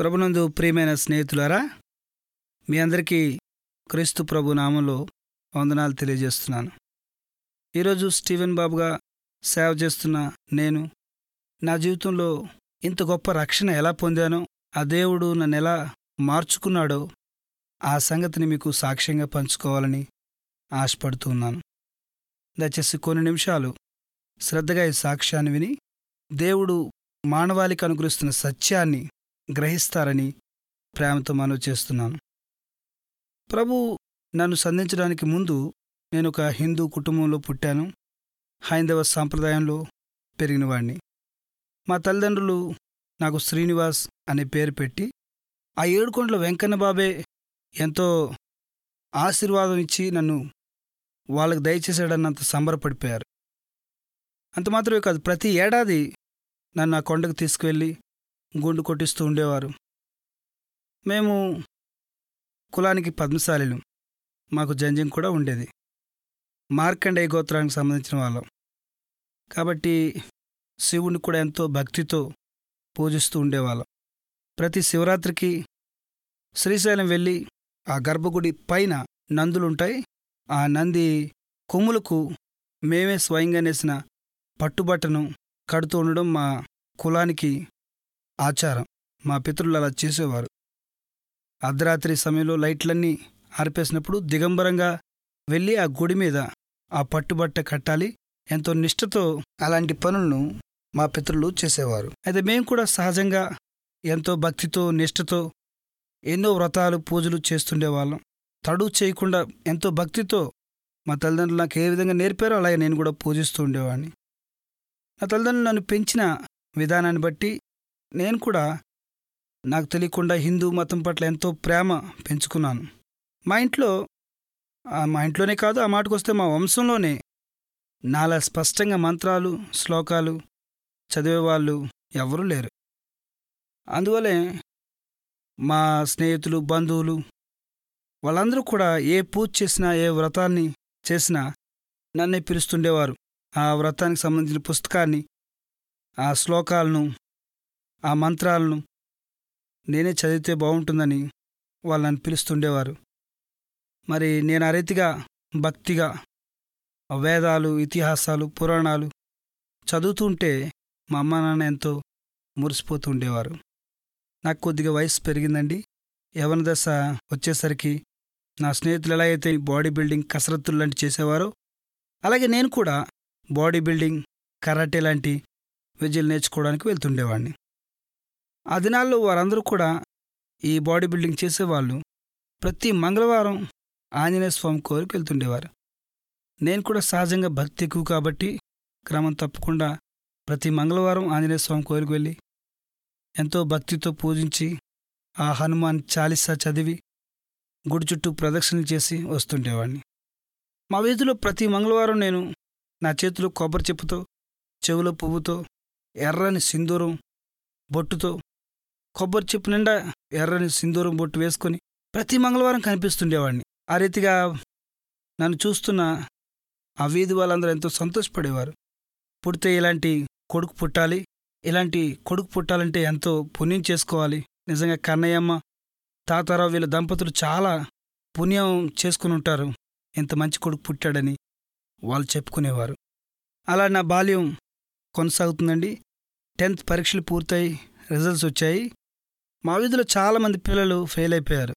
ప్రభునందు ప్రియమైన స్నేహితులారా మీ అందరికీ క్రీస్తు ప్రభు నామంలో వందనాలు తెలియజేస్తున్నాను ఈరోజు స్టీవెన్ బాబుగా సేవ చేస్తున్న నేను నా జీవితంలో ఇంత గొప్ప రక్షణ ఎలా పొందానో ఆ దేవుడు నన్ను ఎలా మార్చుకున్నాడో ఆ సంగతిని మీకు సాక్ష్యంగా పంచుకోవాలని ఆశపడుతూ ఉన్నాను దయచేసి కొన్ని నిమిషాలు శ్రద్ధగా ఈ సాక్ష్యాన్ని విని దేవుడు మానవాళికి అనుగ్రహిస్తున్న సత్యాన్ని గ్రహిస్తారని ప్రేమతో మనవి చేస్తున్నాను ప్రభు నన్ను సంధించడానికి ముందు నేను ఒక హిందూ కుటుంబంలో పుట్టాను హైందవ సాంప్రదాయంలో పెరిగినవాడిని మా తల్లిదండ్రులు నాకు శ్రీనివాస్ అనే పేరు పెట్టి ఆ ఏడుకొండల వెంకన్న బాబే ఎంతో ఆశీర్వాదం ఇచ్చి నన్ను వాళ్ళకి దయచేసాడన్నంత సంబరపడిపోయారు అంత మాత్రమే కాదు ప్రతి ఏడాది నన్ను ఆ కొండకు తీసుకువెళ్ళి గుండు కొట్టిస్తూ ఉండేవారు మేము కులానికి పద్మశాలిలు మాకు జంజం కూడా ఉండేది మార్కండేయ గోత్రానికి సంబంధించిన వాళ్ళం కాబట్టి శివుని కూడా ఎంతో భక్తితో పూజిస్తూ ఉండేవాళ్ళం ప్రతి శివరాత్రికి శ్రీశైలం వెళ్ళి ఆ గర్భగుడి పైన నందులుంటాయి ఆ నంది కొమ్ములకు మేమే స్వయంగా నేసిన పట్టుబట్టను కడుతూ ఉండడం మా కులానికి ఆచారం మా పితరులు అలా చేసేవారు అర్ధరాత్రి సమయంలో లైట్లన్నీ ఆర్పేసినప్పుడు దిగంబరంగా వెళ్ళి ఆ గుడి మీద ఆ పట్టుబట్ట కట్టాలి ఎంతో నిష్ఠతో అలాంటి పనులను మా పితరులు చేసేవారు అయితే మేము కూడా సహజంగా ఎంతో భక్తితో నిష్ఠతో ఎన్నో వ్రతాలు పూజలు చేస్తుండేవాళ్ళం తడు చేయకుండా ఎంతో భక్తితో మా తల్లిదండ్రులు నాకు ఏ విధంగా నేర్పారో అలాగే నేను కూడా పూజిస్తూ ఉండేవాడిని నా తల్లిదండ్రులు నన్ను పెంచిన విధానాన్ని బట్టి నేను కూడా నాకు తెలియకుండా హిందూ మతం పట్ల ఎంతో ప్రేమ పెంచుకున్నాను మా ఇంట్లో మా ఇంట్లోనే కాదు ఆ మాటకు వస్తే మా వంశంలోనే నాలా స్పష్టంగా మంత్రాలు శ్లోకాలు చదివేవాళ్ళు ఎవరూ లేరు అందువలే మా స్నేహితులు బంధువులు వాళ్ళందరూ కూడా ఏ పూజ చేసినా ఏ వ్రతాన్ని చేసినా నన్నే పిలుస్తుండేవారు ఆ వ్రతానికి సంబంధించిన పుస్తకాన్ని ఆ శ్లోకాలను ఆ మంత్రాలను నేనే చదివితే బాగుంటుందని వాళ్ళు నన్ను పిలుస్తుండేవారు మరి నేను ఆ రీతిగా భక్తిగా వేదాలు ఇతిహాసాలు పురాణాలు చదువుతుంటే మా అమ్మ నాన్న ఎంతో మురిసిపోతూ ఉండేవారు నాకు కొద్దిగా వయసు పెరిగిందండి యవన దశ వచ్చేసరికి నా స్నేహితులు ఎలా అయితే బాడీ బిల్డింగ్ కసరత్తులు లాంటి చేసేవారో అలాగే నేను కూడా బాడీ బిల్డింగ్ కరాటే లాంటి విద్యలు నేర్చుకోవడానికి వెళ్తుండేవాడిని ఆ దినాల్లో వారందరూ కూడా ఈ బాడీ బిల్డింగ్ చేసేవాళ్ళు ప్రతి మంగళవారం ఆంజనేయ స్వామి కోరిక వెళ్తుండేవారు నేను కూడా సహజంగా భక్తి ఎక్కువ కాబట్టి క్రమం తప్పకుండా ప్రతి మంగళవారం ఆంజనేయ స్వామి కోరిక వెళ్ళి ఎంతో భక్తితో పూజించి ఆ హనుమాన్ చాలీసా చదివి గుడి చుట్టూ ప్రదక్షిణలు చేసి వస్తుండేవాడిని మా వీధిలో ప్రతి మంగళవారం నేను నా చేతిలో కొబ్బరి చెప్పుతో చెవులో పువ్వుతో ఎర్రని సింధూరం బొట్టుతో కొబ్బరి చెప్పు నిండా ఎర్రని సింధూరం బొట్టు వేసుకొని ప్రతి మంగళవారం కనిపిస్తుండేవాడిని ఆ రీతిగా నన్ను చూస్తున్న ఆ వీధి వాళ్ళందరూ ఎంతో సంతోషపడేవారు పుడితే ఇలాంటి కొడుకు పుట్టాలి ఇలాంటి కొడుకు పుట్టాలంటే ఎంతో పుణ్యం చేసుకోవాలి నిజంగా కన్నయ్యమ్మ తాతారావు వీళ్ళ దంపతులు చాలా పుణ్యం చేసుకుని ఉంటారు ఎంత మంచి కొడుకు పుట్టాడని వాళ్ళు చెప్పుకునేవారు అలా నా బాల్యం కొనసాగుతుందండి టెన్త్ పరీక్షలు పూర్తయి రిజల్ట్స్ వచ్చాయి మా వీధిలో చాలామంది పిల్లలు ఫెయిల్ అయిపోయారు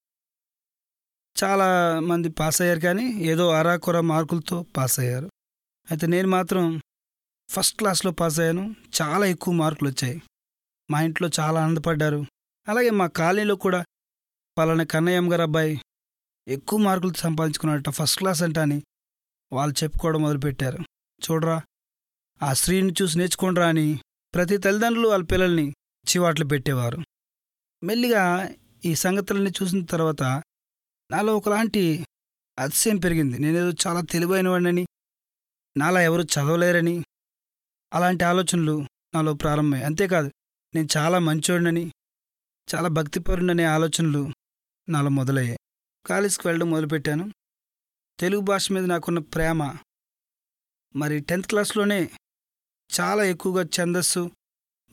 చాలా మంది పాస్ అయ్యారు కానీ ఏదో అరాకొర మార్కులతో పాస్ అయ్యారు అయితే నేను మాత్రం ఫస్ట్ క్లాస్లో పాస్ అయ్యాను చాలా ఎక్కువ మార్కులు వచ్చాయి మా ఇంట్లో చాలా ఆనందపడ్డారు అలాగే మా కాలనీలో కూడా పలానా కన్నయ్యమ్మ గారు అబ్బాయి ఎక్కువ మార్కులు సంపాదించుకున్నట్ట ఫస్ట్ క్లాస్ అంట అని వాళ్ళు చెప్పుకోవడం మొదలుపెట్టారు చూడరా ఆ స్త్రీని చూసి నేర్చుకోండిరా అని ప్రతి తల్లిదండ్రులు వాళ్ళ పిల్లల్ని చివాట్లు పెట్టేవారు మెల్లిగా ఈ సంగతులన్నీ చూసిన తర్వాత నాలో ఒకలాంటి అతిశయం పెరిగింది నేనేదో చాలా తెలివైన వాడినని నాలా ఎవరు చదవలేరని అలాంటి ఆలోచనలు నాలో ప్రారంభమయ్యాయి అంతేకాదు నేను చాలా మంచోడినని చాలా భక్తిపరుడనే ఆలోచనలు నాలో మొదలయ్యాయి కాలేజీకి వెళ్ళడం మొదలుపెట్టాను తెలుగు భాష మీద నాకున్న ప్రేమ మరి టెన్త్ క్లాస్లోనే చాలా ఎక్కువగా ఛందస్సు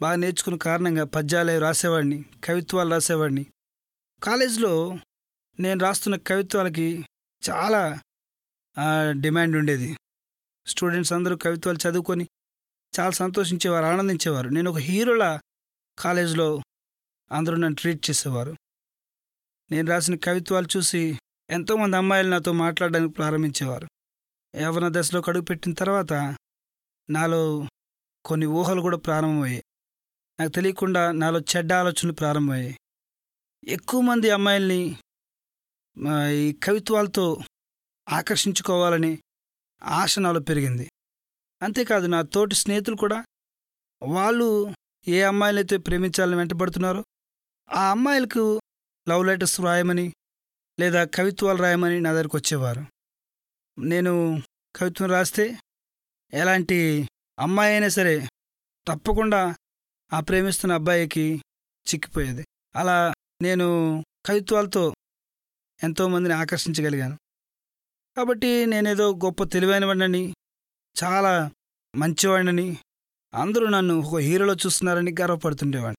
బాగా నేర్చుకున్న కారణంగా పద్యాలు రాసేవాడిని కవిత్వాలు రాసేవాడిని కాలేజీలో నేను రాస్తున్న కవిత్వాలకి చాలా ఆ, డిమాండ్ ఉండేది స్టూడెంట్స్ అందరూ కవిత్వాలు చదువుకొని చాలా సంతోషించేవారు ఆనందించేవారు నేను ఒక హీరోలా కాలేజీలో అందరూ నన్ను ట్రీట్ చేసేవారు నేను రాసిన కవిత్వాలు చూసి ఎంతోమంది అమ్మాయిలు నాతో మాట్లాడడానికి ప్రారంభించేవారు యవన దశలో కడుగు పెట్టిన తర్వాత నాలో కొన్ని ఊహలు కూడా ప్రారంభమయ్యాయి నాకు తెలియకుండా నాలో చెడ్డ ఆలోచనలు ప్రారంభమయ్యాయి ఎక్కువ మంది అమ్మాయిల్ని ఆ, ఈ కవిత్వాలతో ఆకర్షించుకోవాలని ఆశ నాలో పెరిగింది అంతేకాదు నా తోటి స్నేహితులు కూడా వాళ్ళు ఏ అమ్మాయిలైతే ప్రేమించాలని వెంటబడుతున్నారో ఆ అమ్మాయిలకు లవ్ లెటర్స్ రాయమని లేదా కవిత్వాలు రాయమని నా దగ్గరికి వచ్చేవారు నేను కవిత్వం రాస్తే ఎలాంటి అమ్మాయి అయినా సరే తప్పకుండా ఆ ప్రేమిస్తున్న అబ్బాయికి చిక్కిపోయేది అలా నేను కవిత్వాలతో ఎంతోమందిని ఆకర్షించగలిగాను కాబట్టి నేనేదో గొప్ప తెలివైన వాడినని చాలా మంచివాడినని అందరూ నన్ను ఒక హీరోలో చూస్తున్నారని గర్వపడుతుండేవాడిని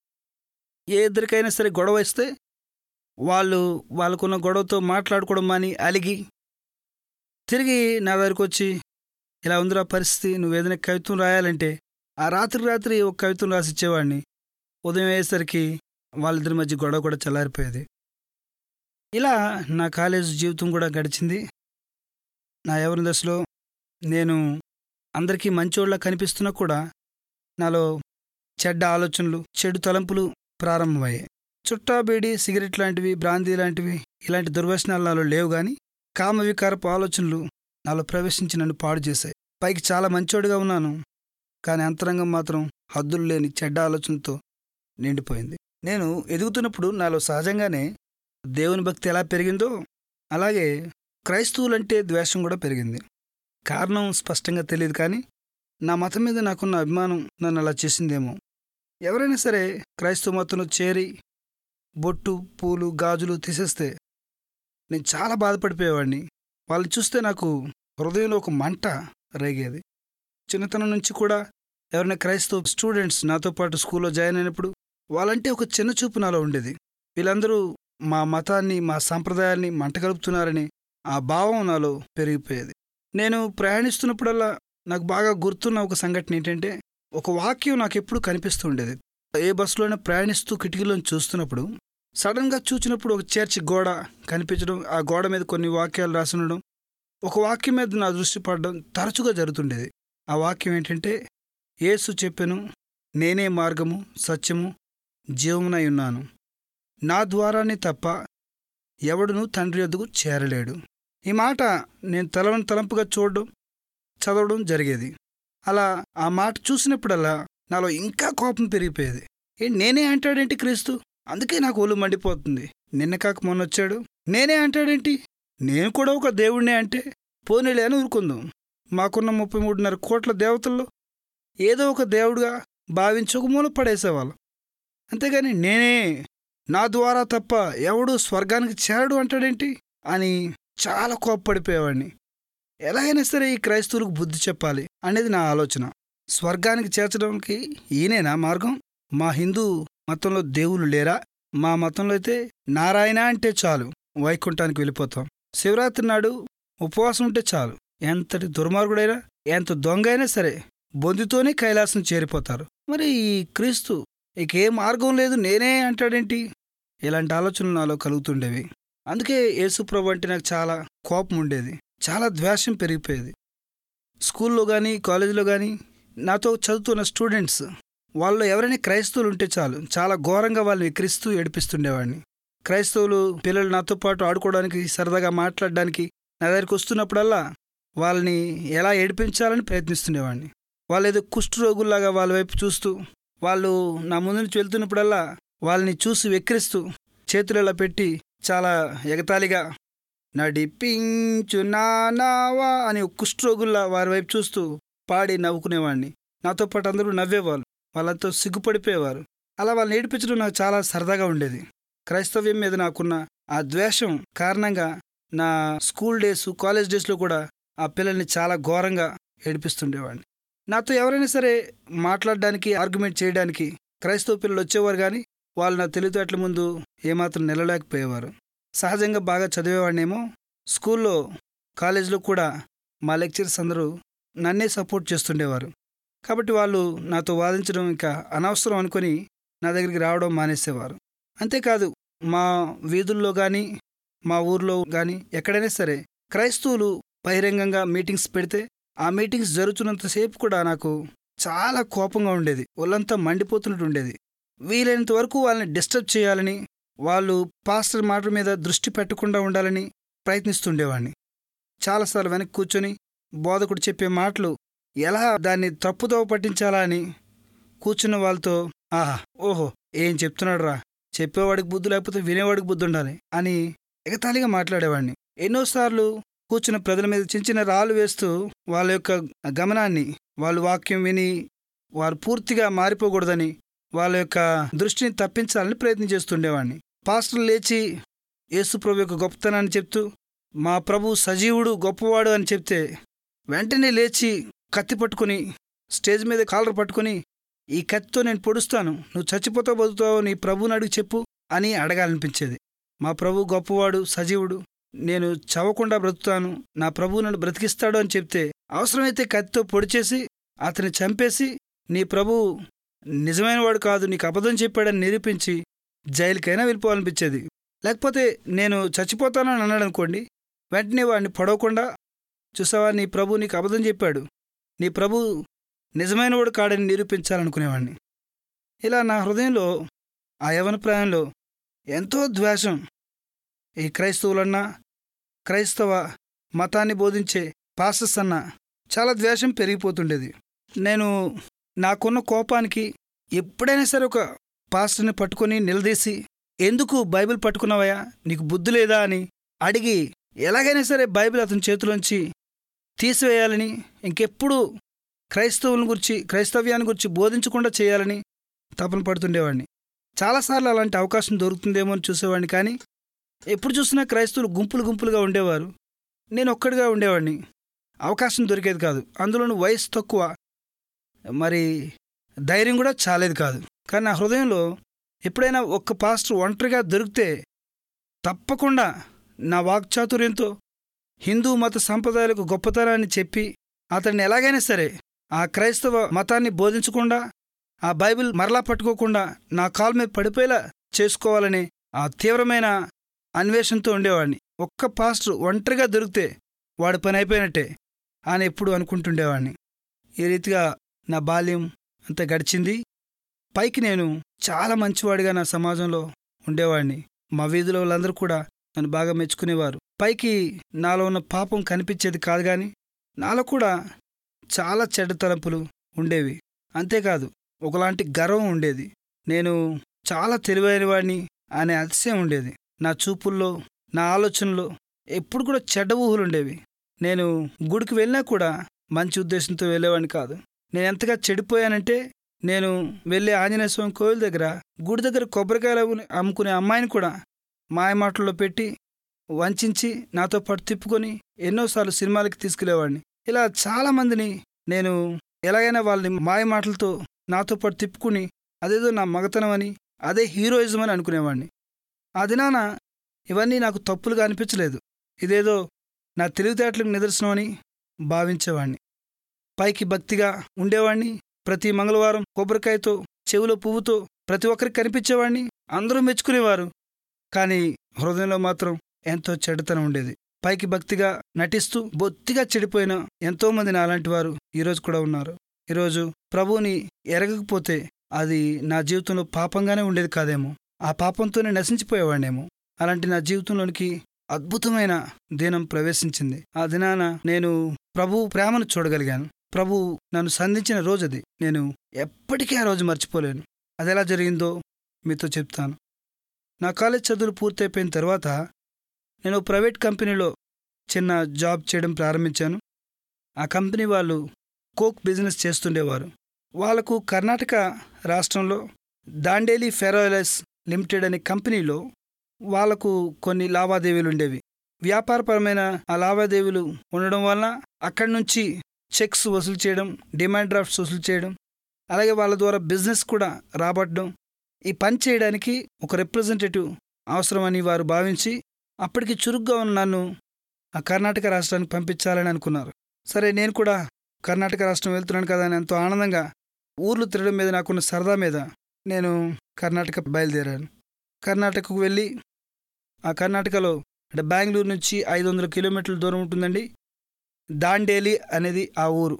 ఏ ఇద్దరికైనా సరే గొడవ వస్తే వాళ్ళు వాళ్ళకున్న గొడవతో మాట్లాడుకోవడం మాని అలిగి తిరిగి నా దగ్గరికి వచ్చి ఇలా ఉందిరా పరిస్థితి నువ్వు ఏదైనా కవిత్వం రాయాలంటే ఆ రాత్రి రాత్రి ఒక కవిత్వం రాసి ఇచ్చేవాడిని ఉదయం అయ్యేసరికి వాళ్ళిద్దరి మధ్య గొడవ కూడా చల్లారిపోయేది ఇలా నా కాలేజ్ జీవితం కూడా గడిచింది నా యవన దశలో నేను అందరికీ మంచోళ్ళ కనిపిస్తున్నా కూడా నాలో చెడ్డ ఆలోచనలు చెడు తలంపులు ప్రారంభమయ్యాయి చుట్టా బీడి సిగరెట్ లాంటివి బ్రాందీ లాంటివి ఇలాంటి దుర్వ్యసనాలు నాలో లేవు కానీ కామ వికారపు ఆలోచనలు నాలో ప్రవేశించి నన్ను పాడు చేశాయి పైకి చాలా మంచోడిగా ఉన్నాను కానీ అంతరంగం మాత్రం హద్దులు లేని చెడ్డ ఆలోచనతో నిండిపోయింది నేను ఎదుగుతున్నప్పుడు నాలో సహజంగానే దేవుని భక్తి ఎలా పెరిగిందో అలాగే క్రైస్తవులంటే ద్వేషం కూడా పెరిగింది కారణం స్పష్టంగా తెలియదు కానీ నా మతం మీద నాకున్న అభిమానం నన్ను అలా చేసిందేమో ఎవరైనా సరే క్రైస్తవ మతంలో చేరి బొట్టు పూలు గాజులు తీసేస్తే నేను చాలా బాధపడిపోయేవాడిని వాళ్ళని చూస్తే నాకు హృదయంలో ఒక మంట రేగేది చిన్నతనం నుంచి కూడా ఎవరైనా క్రైస్తవ స్టూడెంట్స్ నాతో పాటు స్కూల్లో జాయిన్ అయినప్పుడు వాళ్ళంటే ఒక చిన్న చూపు నాలో ఉండేది వీళ్ళందరూ మా మతాన్ని మా సాంప్రదాయాల్ని మంటగలుపుతున్నారని ఆ భావం నాలో పెరిగిపోయేది నేను ప్రయాణిస్తున్నప్పుడల్లా నాకు బాగా గుర్తున్న ఒక సంఘటన ఏంటంటే ఒక వాక్యం నాకు ఎప్పుడు కనిపిస్తూ ఉండేది ఏ బస్సులోనే ప్రయాణిస్తూ కిటికీలోని చూస్తున్నప్పుడు సడన్గా చూచినప్పుడు ఒక చర్చి గోడ కనిపించడం ఆ గోడ మీద కొన్ని వాక్యాలు రాసి ఉండడం ఒక వాక్యం మీద నా దృష్టి పడడం తరచుగా జరుగుతుండేది ఆ వాక్యం ఏంటంటే యేసు చెప్పెను నేనే మార్గము సత్యము జీవమునై ఉన్నాను నా ద్వారానే తప్ప ఎవడును తండ్రి వద్దకు చేరలేడు ఈ మాట నేను తలవని తలంపుగా చూడడం చదవడం జరిగేది అలా ఆ మాట చూసినప్పుడల్లా నాలో ఇంకా కోపం పెరిగిపోయేది ఏ నేనే అంటాడేంటి క్రీస్తు అందుకే నాకు ఒళ్ళు మండిపోతుంది నిన్న కాక మొన్న వచ్చాడు నేనే అంటాడేంటి నేను కూడా ఒక దేవుడినే అంటే పోనీలే అని ఊరుకుందాం మాకున్న ముప్పై మూడున్నర కోట్ల దేవతల్లో ఏదో ఒక దేవుడుగా భావించి ఒక మూల పడేసేవాళ్ళం అంతేగాని నేనే నా ద్వారా తప్ప ఎవడు స్వర్గానికి చేరడు అంటాడేంటి అని చాలా కోప్పడిపోయేవాడిని ఎలాగైనా సరే ఈ క్రైస్తవులకు బుద్ధి చెప్పాలి అనేది నా ఆలోచన స్వర్గానికి చేర్చడానికి ఈయనేనా మార్గం మా హిందూ మతంలో దేవుళ్ళు లేరా మా మతంలో అయితే నారాయణ అంటే చాలు వైకుంఠానికి వెళ్ళిపోతాం శివరాత్రి నాడు ఉపవాసం ఉంటే చాలు ఎంతటి దుర్మార్గుడైనా ఎంత దొంగ అయినా సరే బొందితోనే కైలాసం చేరిపోతారు మరి ఈ క్రీస్తు ఇక ఏ మార్గం లేదు నేనే అంటాడేంటి ఇలాంటి ఆలోచనలు నాలో కలుగుతుండేవి అందుకే యేసుప్రభు అంటే నాకు చాలా కోపం ఉండేది చాలా ద్వేషం పెరిగిపోయేది స్కూల్లో కానీ కాలేజీలో కానీ నాతో చదువుతున్న స్టూడెంట్స్ వాళ్ళు ఎవరైనా క్రైస్తవులు ఉంటే చాలు చాలా ఘోరంగా వాళ్ళని ఎక్కిరిస్తూ ఏడిపిస్తుండేవాడిని క్రైస్తవులు పిల్లలు నాతో పాటు ఆడుకోవడానికి సరదాగా మాట్లాడడానికి నా దగ్గరికి వస్తున్నప్పుడల్లా వాళ్ళని ఎలా ఏడిపించాలని ప్రయత్నిస్తుండేవాడిని వాళ్ళు ఏదో కుష్ఠరోగుల్లాగా వాళ్ళ వైపు చూస్తూ వాళ్ళు నా ముందు నుంచి వెళ్తున్నప్పుడల్లా వాళ్ళని చూసి వెక్కిరిస్తూ చేతులు ఇలా పెట్టి చాలా ఎగతాళిగా నడిపించు నానావా అని ఒక కుష్ఠరోగుల్లా వారి వైపు చూస్తూ పాడి నవ్వుకునేవాడిని నాతో పాటు అందరూ నవ్వేవాళ్ళు వాళ్ళంతా సిగ్గుపడిపోయేవారు అలా వాళ్ళని ఏడిపించడం నాకు చాలా సరదాగా ఉండేది క్రైస్తవ్యం మీద నాకున్న ఆ ద్వేషం కారణంగా నా స్కూల్ డేస్ కాలేజ్ డేస్లో కూడా ఆ పిల్లల్ని చాలా ఘోరంగా ఏడిపిస్తుండేవాడిని నాతో ఎవరైనా సరే మాట్లాడడానికి ఆర్గ్యుమెంట్ చేయడానికి క్రైస్తవ పిల్లలు వచ్చేవారు కానీ వాళ్ళు నా తెలివితేటల ముందు ఏమాత్రం నిలలేకపోయేవారు సహజంగా బాగా చదివేవాడినేమో స్కూల్లో కాలేజీలో కూడా మా లెక్చర్స్ అందరూ నన్నే సపోర్ట్ చేస్తుండేవారు కాబట్టి వాళ్ళు నాతో వాదించడం ఇంకా అనవసరం అనుకొని నా దగ్గరికి రావడం మానేసేవారు అంతేకాదు మా వీధుల్లో కానీ మా ఊర్లో కానీ ఎక్కడైనా సరే క్రైస్తవులు బహిరంగంగా మీటింగ్స్ పెడితే ఆ మీటింగ్స్ జరుగుతున్నంతసేపు కూడా నాకు చాలా కోపంగా ఉండేది ఒళ్ళంతా మండిపోతున్నట్టు ఉండేది వీలైనంత వరకు వాళ్ళని డిస్టర్బ్ చేయాలని వాళ్ళు పాస్టర్ మాట మీద దృష్టి పెట్టకుండా ఉండాలని ప్రయత్నిస్తుండేవాడిని చాలాసార్లు వెనక్కి కూర్చొని బోధకుడు చెప్పే మాటలు ఎలా దాన్ని తప్పుదోవ పట్టించాలా అని కూర్చున్న వాళ్ళతో ఆహా ఓహో ఏం చెప్తున్నాడు రా చెప్పేవాడికి బుద్ధి లేకపోతే వినేవాడికి బుద్ధి ఉండాలి అని ఎగతాళిగా మాట్లాడేవాడిని ఎన్నోసార్లు కూర్చున్న ప్రజల మీద చిన్న చిన్న రాళ్ళు వేస్తూ వాళ్ళ యొక్క గమనాన్ని వాళ్ళు వాక్యం విని వారు పూర్తిగా మారిపోకూడదని వాళ్ళ యొక్క దృష్టిని తప్పించాలని ప్రయత్నం చేస్తుండేవాడిని పాస్టర్ లేచి యేసు ప్రభు యొక్క గొప్పతనాన్ని చెప్తూ మా ప్రభు సజీవుడు గొప్పవాడు అని చెప్తే వెంటనే లేచి కత్తి పట్టుకుని స్టేజ్ మీద కాలర్ పట్టుకుని ఈ కత్తితో నేను పొడుస్తాను నువ్వు చచ్చిపోతావు బతుకుతావు నీ ప్రభువుని అడిగి చెప్పు అని అడగాలనిపించేది మా ప్రభు గొప్పవాడు సజీవుడు నేను చవకుండా బ్రతుకుతాను నా ప్రభువు నన్ను బ్రతికిస్తాడు అని చెప్తే అవసరమైతే కత్తితో పొడిచేసి అతన్ని చంపేసి నీ ప్రభు నిజమైన వాడు కాదు నీకు అబద్ధం చెప్పాడని నిరూపించి జైలుకైనా వెళ్ళిపోవాలనిపించేది లేకపోతే నేను చచ్చిపోతానని అన్నాడు అనుకోండి వెంటనే వాడిని పొడవకుండా చూసావా నీ ప్రభు నీకు అబద్ధం చెప్పాడు నీ ప్రభు నిజమైనవాడు కాడని నిరూపించాలనుకునేవాడిని ఇలా నా హృదయంలో ఆ యవన ప్రాయంలో ఎంతో ద్వేషం ఈ క్రైస్తవులన్నా క్రైస్తవ మతాన్ని బోధించే పాస్టర్స్ అన్న చాలా ద్వేషం పెరిగిపోతుండేది నేను నాకున్న కోపానికి ఎప్పుడైనా సరే ఒక పాస్టర్ని పట్టుకొని నిలదీసి ఎందుకు బైబిల్ పట్టుకున్నావయ్యా నీకు బుద్ధి లేదా అని అడిగి ఎలాగైనా సరే బైబిల్ అతని చేతిలోంచి తీసివేయాలని ఇంకెప్పుడు క్రైస్తవుల గురించి క్రైస్తవ్యాన్ని గురించి బోధించకుండా చేయాలని తపన పడుతుండేవాడిని చాలాసార్లు అలాంటి అవకాశం దొరుకుతుందేమో అని చూసేవాడిని కానీ ఎప్పుడు చూసినా క్రైస్తవులు గుంపులు గుంపులుగా ఉండేవారు నేను ఒక్కడిగా ఉండేవాడిని అవకాశం దొరికేది కాదు అందులోనూ వయసు తక్కువ మరి ధైర్యం కూడా చాలేదు కాదు కానీ నా హృదయంలో ఎప్పుడైనా ఒక్క పాస్టర్ ఒంటరిగా దొరికితే తప్పకుండా నా వాక్చాతుర్యంతో హిందూ మత సంప్రదాయాలకు గొప్పతనాన్ని చెప్పి అతన్ని ఎలాగైనా సరే ఆ క్రైస్తవ మతాన్ని బోధించకుండా ఆ బైబిల్ మరలా పట్టుకోకుండా నా కాలు మీద పడిపోయేలా చేసుకోవాలని ఆ తీవ్రమైన అన్వేషణతో ఉండేవాడిని ఒక్క పాస్టర్ ఒంటరిగా దొరికితే వాడి పని అయిపోయినట్టే అని ఎప్పుడు అనుకుంటుండేవాడిని ఈ రీతిగా నా బాల్యం అంతా గడిచింది పైకి నేను చాలా మంచివాడిగా నా సమాజంలో ఉండేవాడిని మా వీధిలో వాళ్ళందరూ కూడా నన్ను బాగా మెచ్చుకునేవారు పైకి నాలో ఉన్న పాపం కనిపించేది కాదు కానీ నాలో కూడా చాలా చెడ్డ తలంపులు ఉండేవి అంతేకాదు ఒకలాంటి గర్వం ఉండేది నేను చాలా తెలివైన వాడిని అనే అతిశయం ఉండేది నా చూపుల్లో నా ఆలోచనలో ఎప్పుడు కూడా చెడ్డ ఊహలు ఉండేవి నేను గుడికి వెళ్ళినా కూడా మంచి ఉద్దేశంతో వెళ్ళేవాడిని కాదు నేను ఎంతగా చెడిపోయానంటే నేను వెళ్ళే ఆంజనేయ స్వామి కోవిల దగ్గర గుడి దగ్గర కొబ్బరికాయలు అమ్ముకునే అమ్మాయిని కూడా మాయమాటల్లో పెట్టి వంచి నాతో పాటు తిప్పుకొని ఎన్నోసార్లు సినిమాలకి తీసుకెళ్లేవాడిని ఇలా చాలామందిని నేను ఎలాగైనా వాళ్ళని మాయ మాటలతో నాతో పాటు తిప్పుకుని అదేదో నా మగతనం అని అదే హీరోయిజం అని అనుకునేవాడిని ఆ దినాన ఇవన్నీ నాకు తప్పులుగా అనిపించలేదు ఇదేదో నా తెలివితేటలకు నిదర్శనం అని భావించేవాడిని పైకి భక్తిగా ఉండేవాడిని ప్రతి మంగళవారం కొబ్బరికాయతో చెవిలో పువ్వుతో ప్రతి ఒక్కరికి కనిపించేవాడిని అందరూ మెచ్చుకునేవారు కానీ హృదయంలో మాత్రం ఎంతో చెడుతనం ఉండేది పైకి భక్తిగా నటిస్తూ బొత్తిగా చెడిపోయిన ఎంతోమంది నాలాంటి వారు ఈరోజు కూడా ఉన్నారు ఈరోజు ప్రభువుని ఎరగకపోతే అది నా జీవితంలో పాపంగానే ఉండేది కాదేమో ఆ పాపంతోనే నశించిపోయేవాడినేమో అలాంటి నా జీవితంలోనికి అద్భుతమైన దినం ప్రవేశించింది ఆ దినాన నేను ప్రభు ప్రేమను చూడగలిగాను ప్రభు నన్ను సంధించిన రోజు అది నేను ఎప్పటికీ ఆ రోజు మర్చిపోలేను అది ఎలా జరిగిందో మీతో చెప్తాను నా కాలేజ్ చదువులు పూర్తయిపోయిన తర్వాత నేను ప్రైవేట్ కంపెనీలో చిన్న జాబ్ చేయడం ప్రారంభించాను ఆ కంపెనీ వాళ్ళు కోక్ బిజినెస్ చేస్తుండేవారు వాళ్లకు కర్ణాటక రాష్ట్రంలో దాండేలి ఫెరోయిలస్ లిమిటెడ్ అనే కంపెనీలో వాళ్లకు కొన్ని లావాదేవీలు ఉండేవి వ్యాపారపరమైన ఆ లావాదేవీలు ఉండడం వలన అక్కడి నుంచి చెక్స్ వసూలు చేయడం డిమాండ్ డ్రాఫ్ట్స్ వసూలు చేయడం అలాగే వాళ్ళ ద్వారా బిజినెస్ కూడా రాబట్టడం ఈ పని చేయడానికి ఒక రిప్రజెంటేటివ్ అవసరమని వారు భావించి అప్పటికి చురుగ్గా ఉన్న నన్ను ఆ కర్ణాటక రాష్ట్రానికి పంపించాలని అనుకున్నారు సరే నేను కూడా కర్ణాటక రాష్ట్రం వెళ్తున్నాను కదా అని ఎంతో ఆనందంగా ఊర్లు తిరగడం మీద నాకున్న సరదా మీద నేను కర్ణాటక బయలుదేరాను కర్ణాటకకు వెళ్ళి ఆ కర్ణాటకలో అంటే బెంగళూరు నుంచి ఐదు వందల కిలోమీటర్ల దూరం ఉంటుందండి దాండేలి అనేది ఆ ఊరు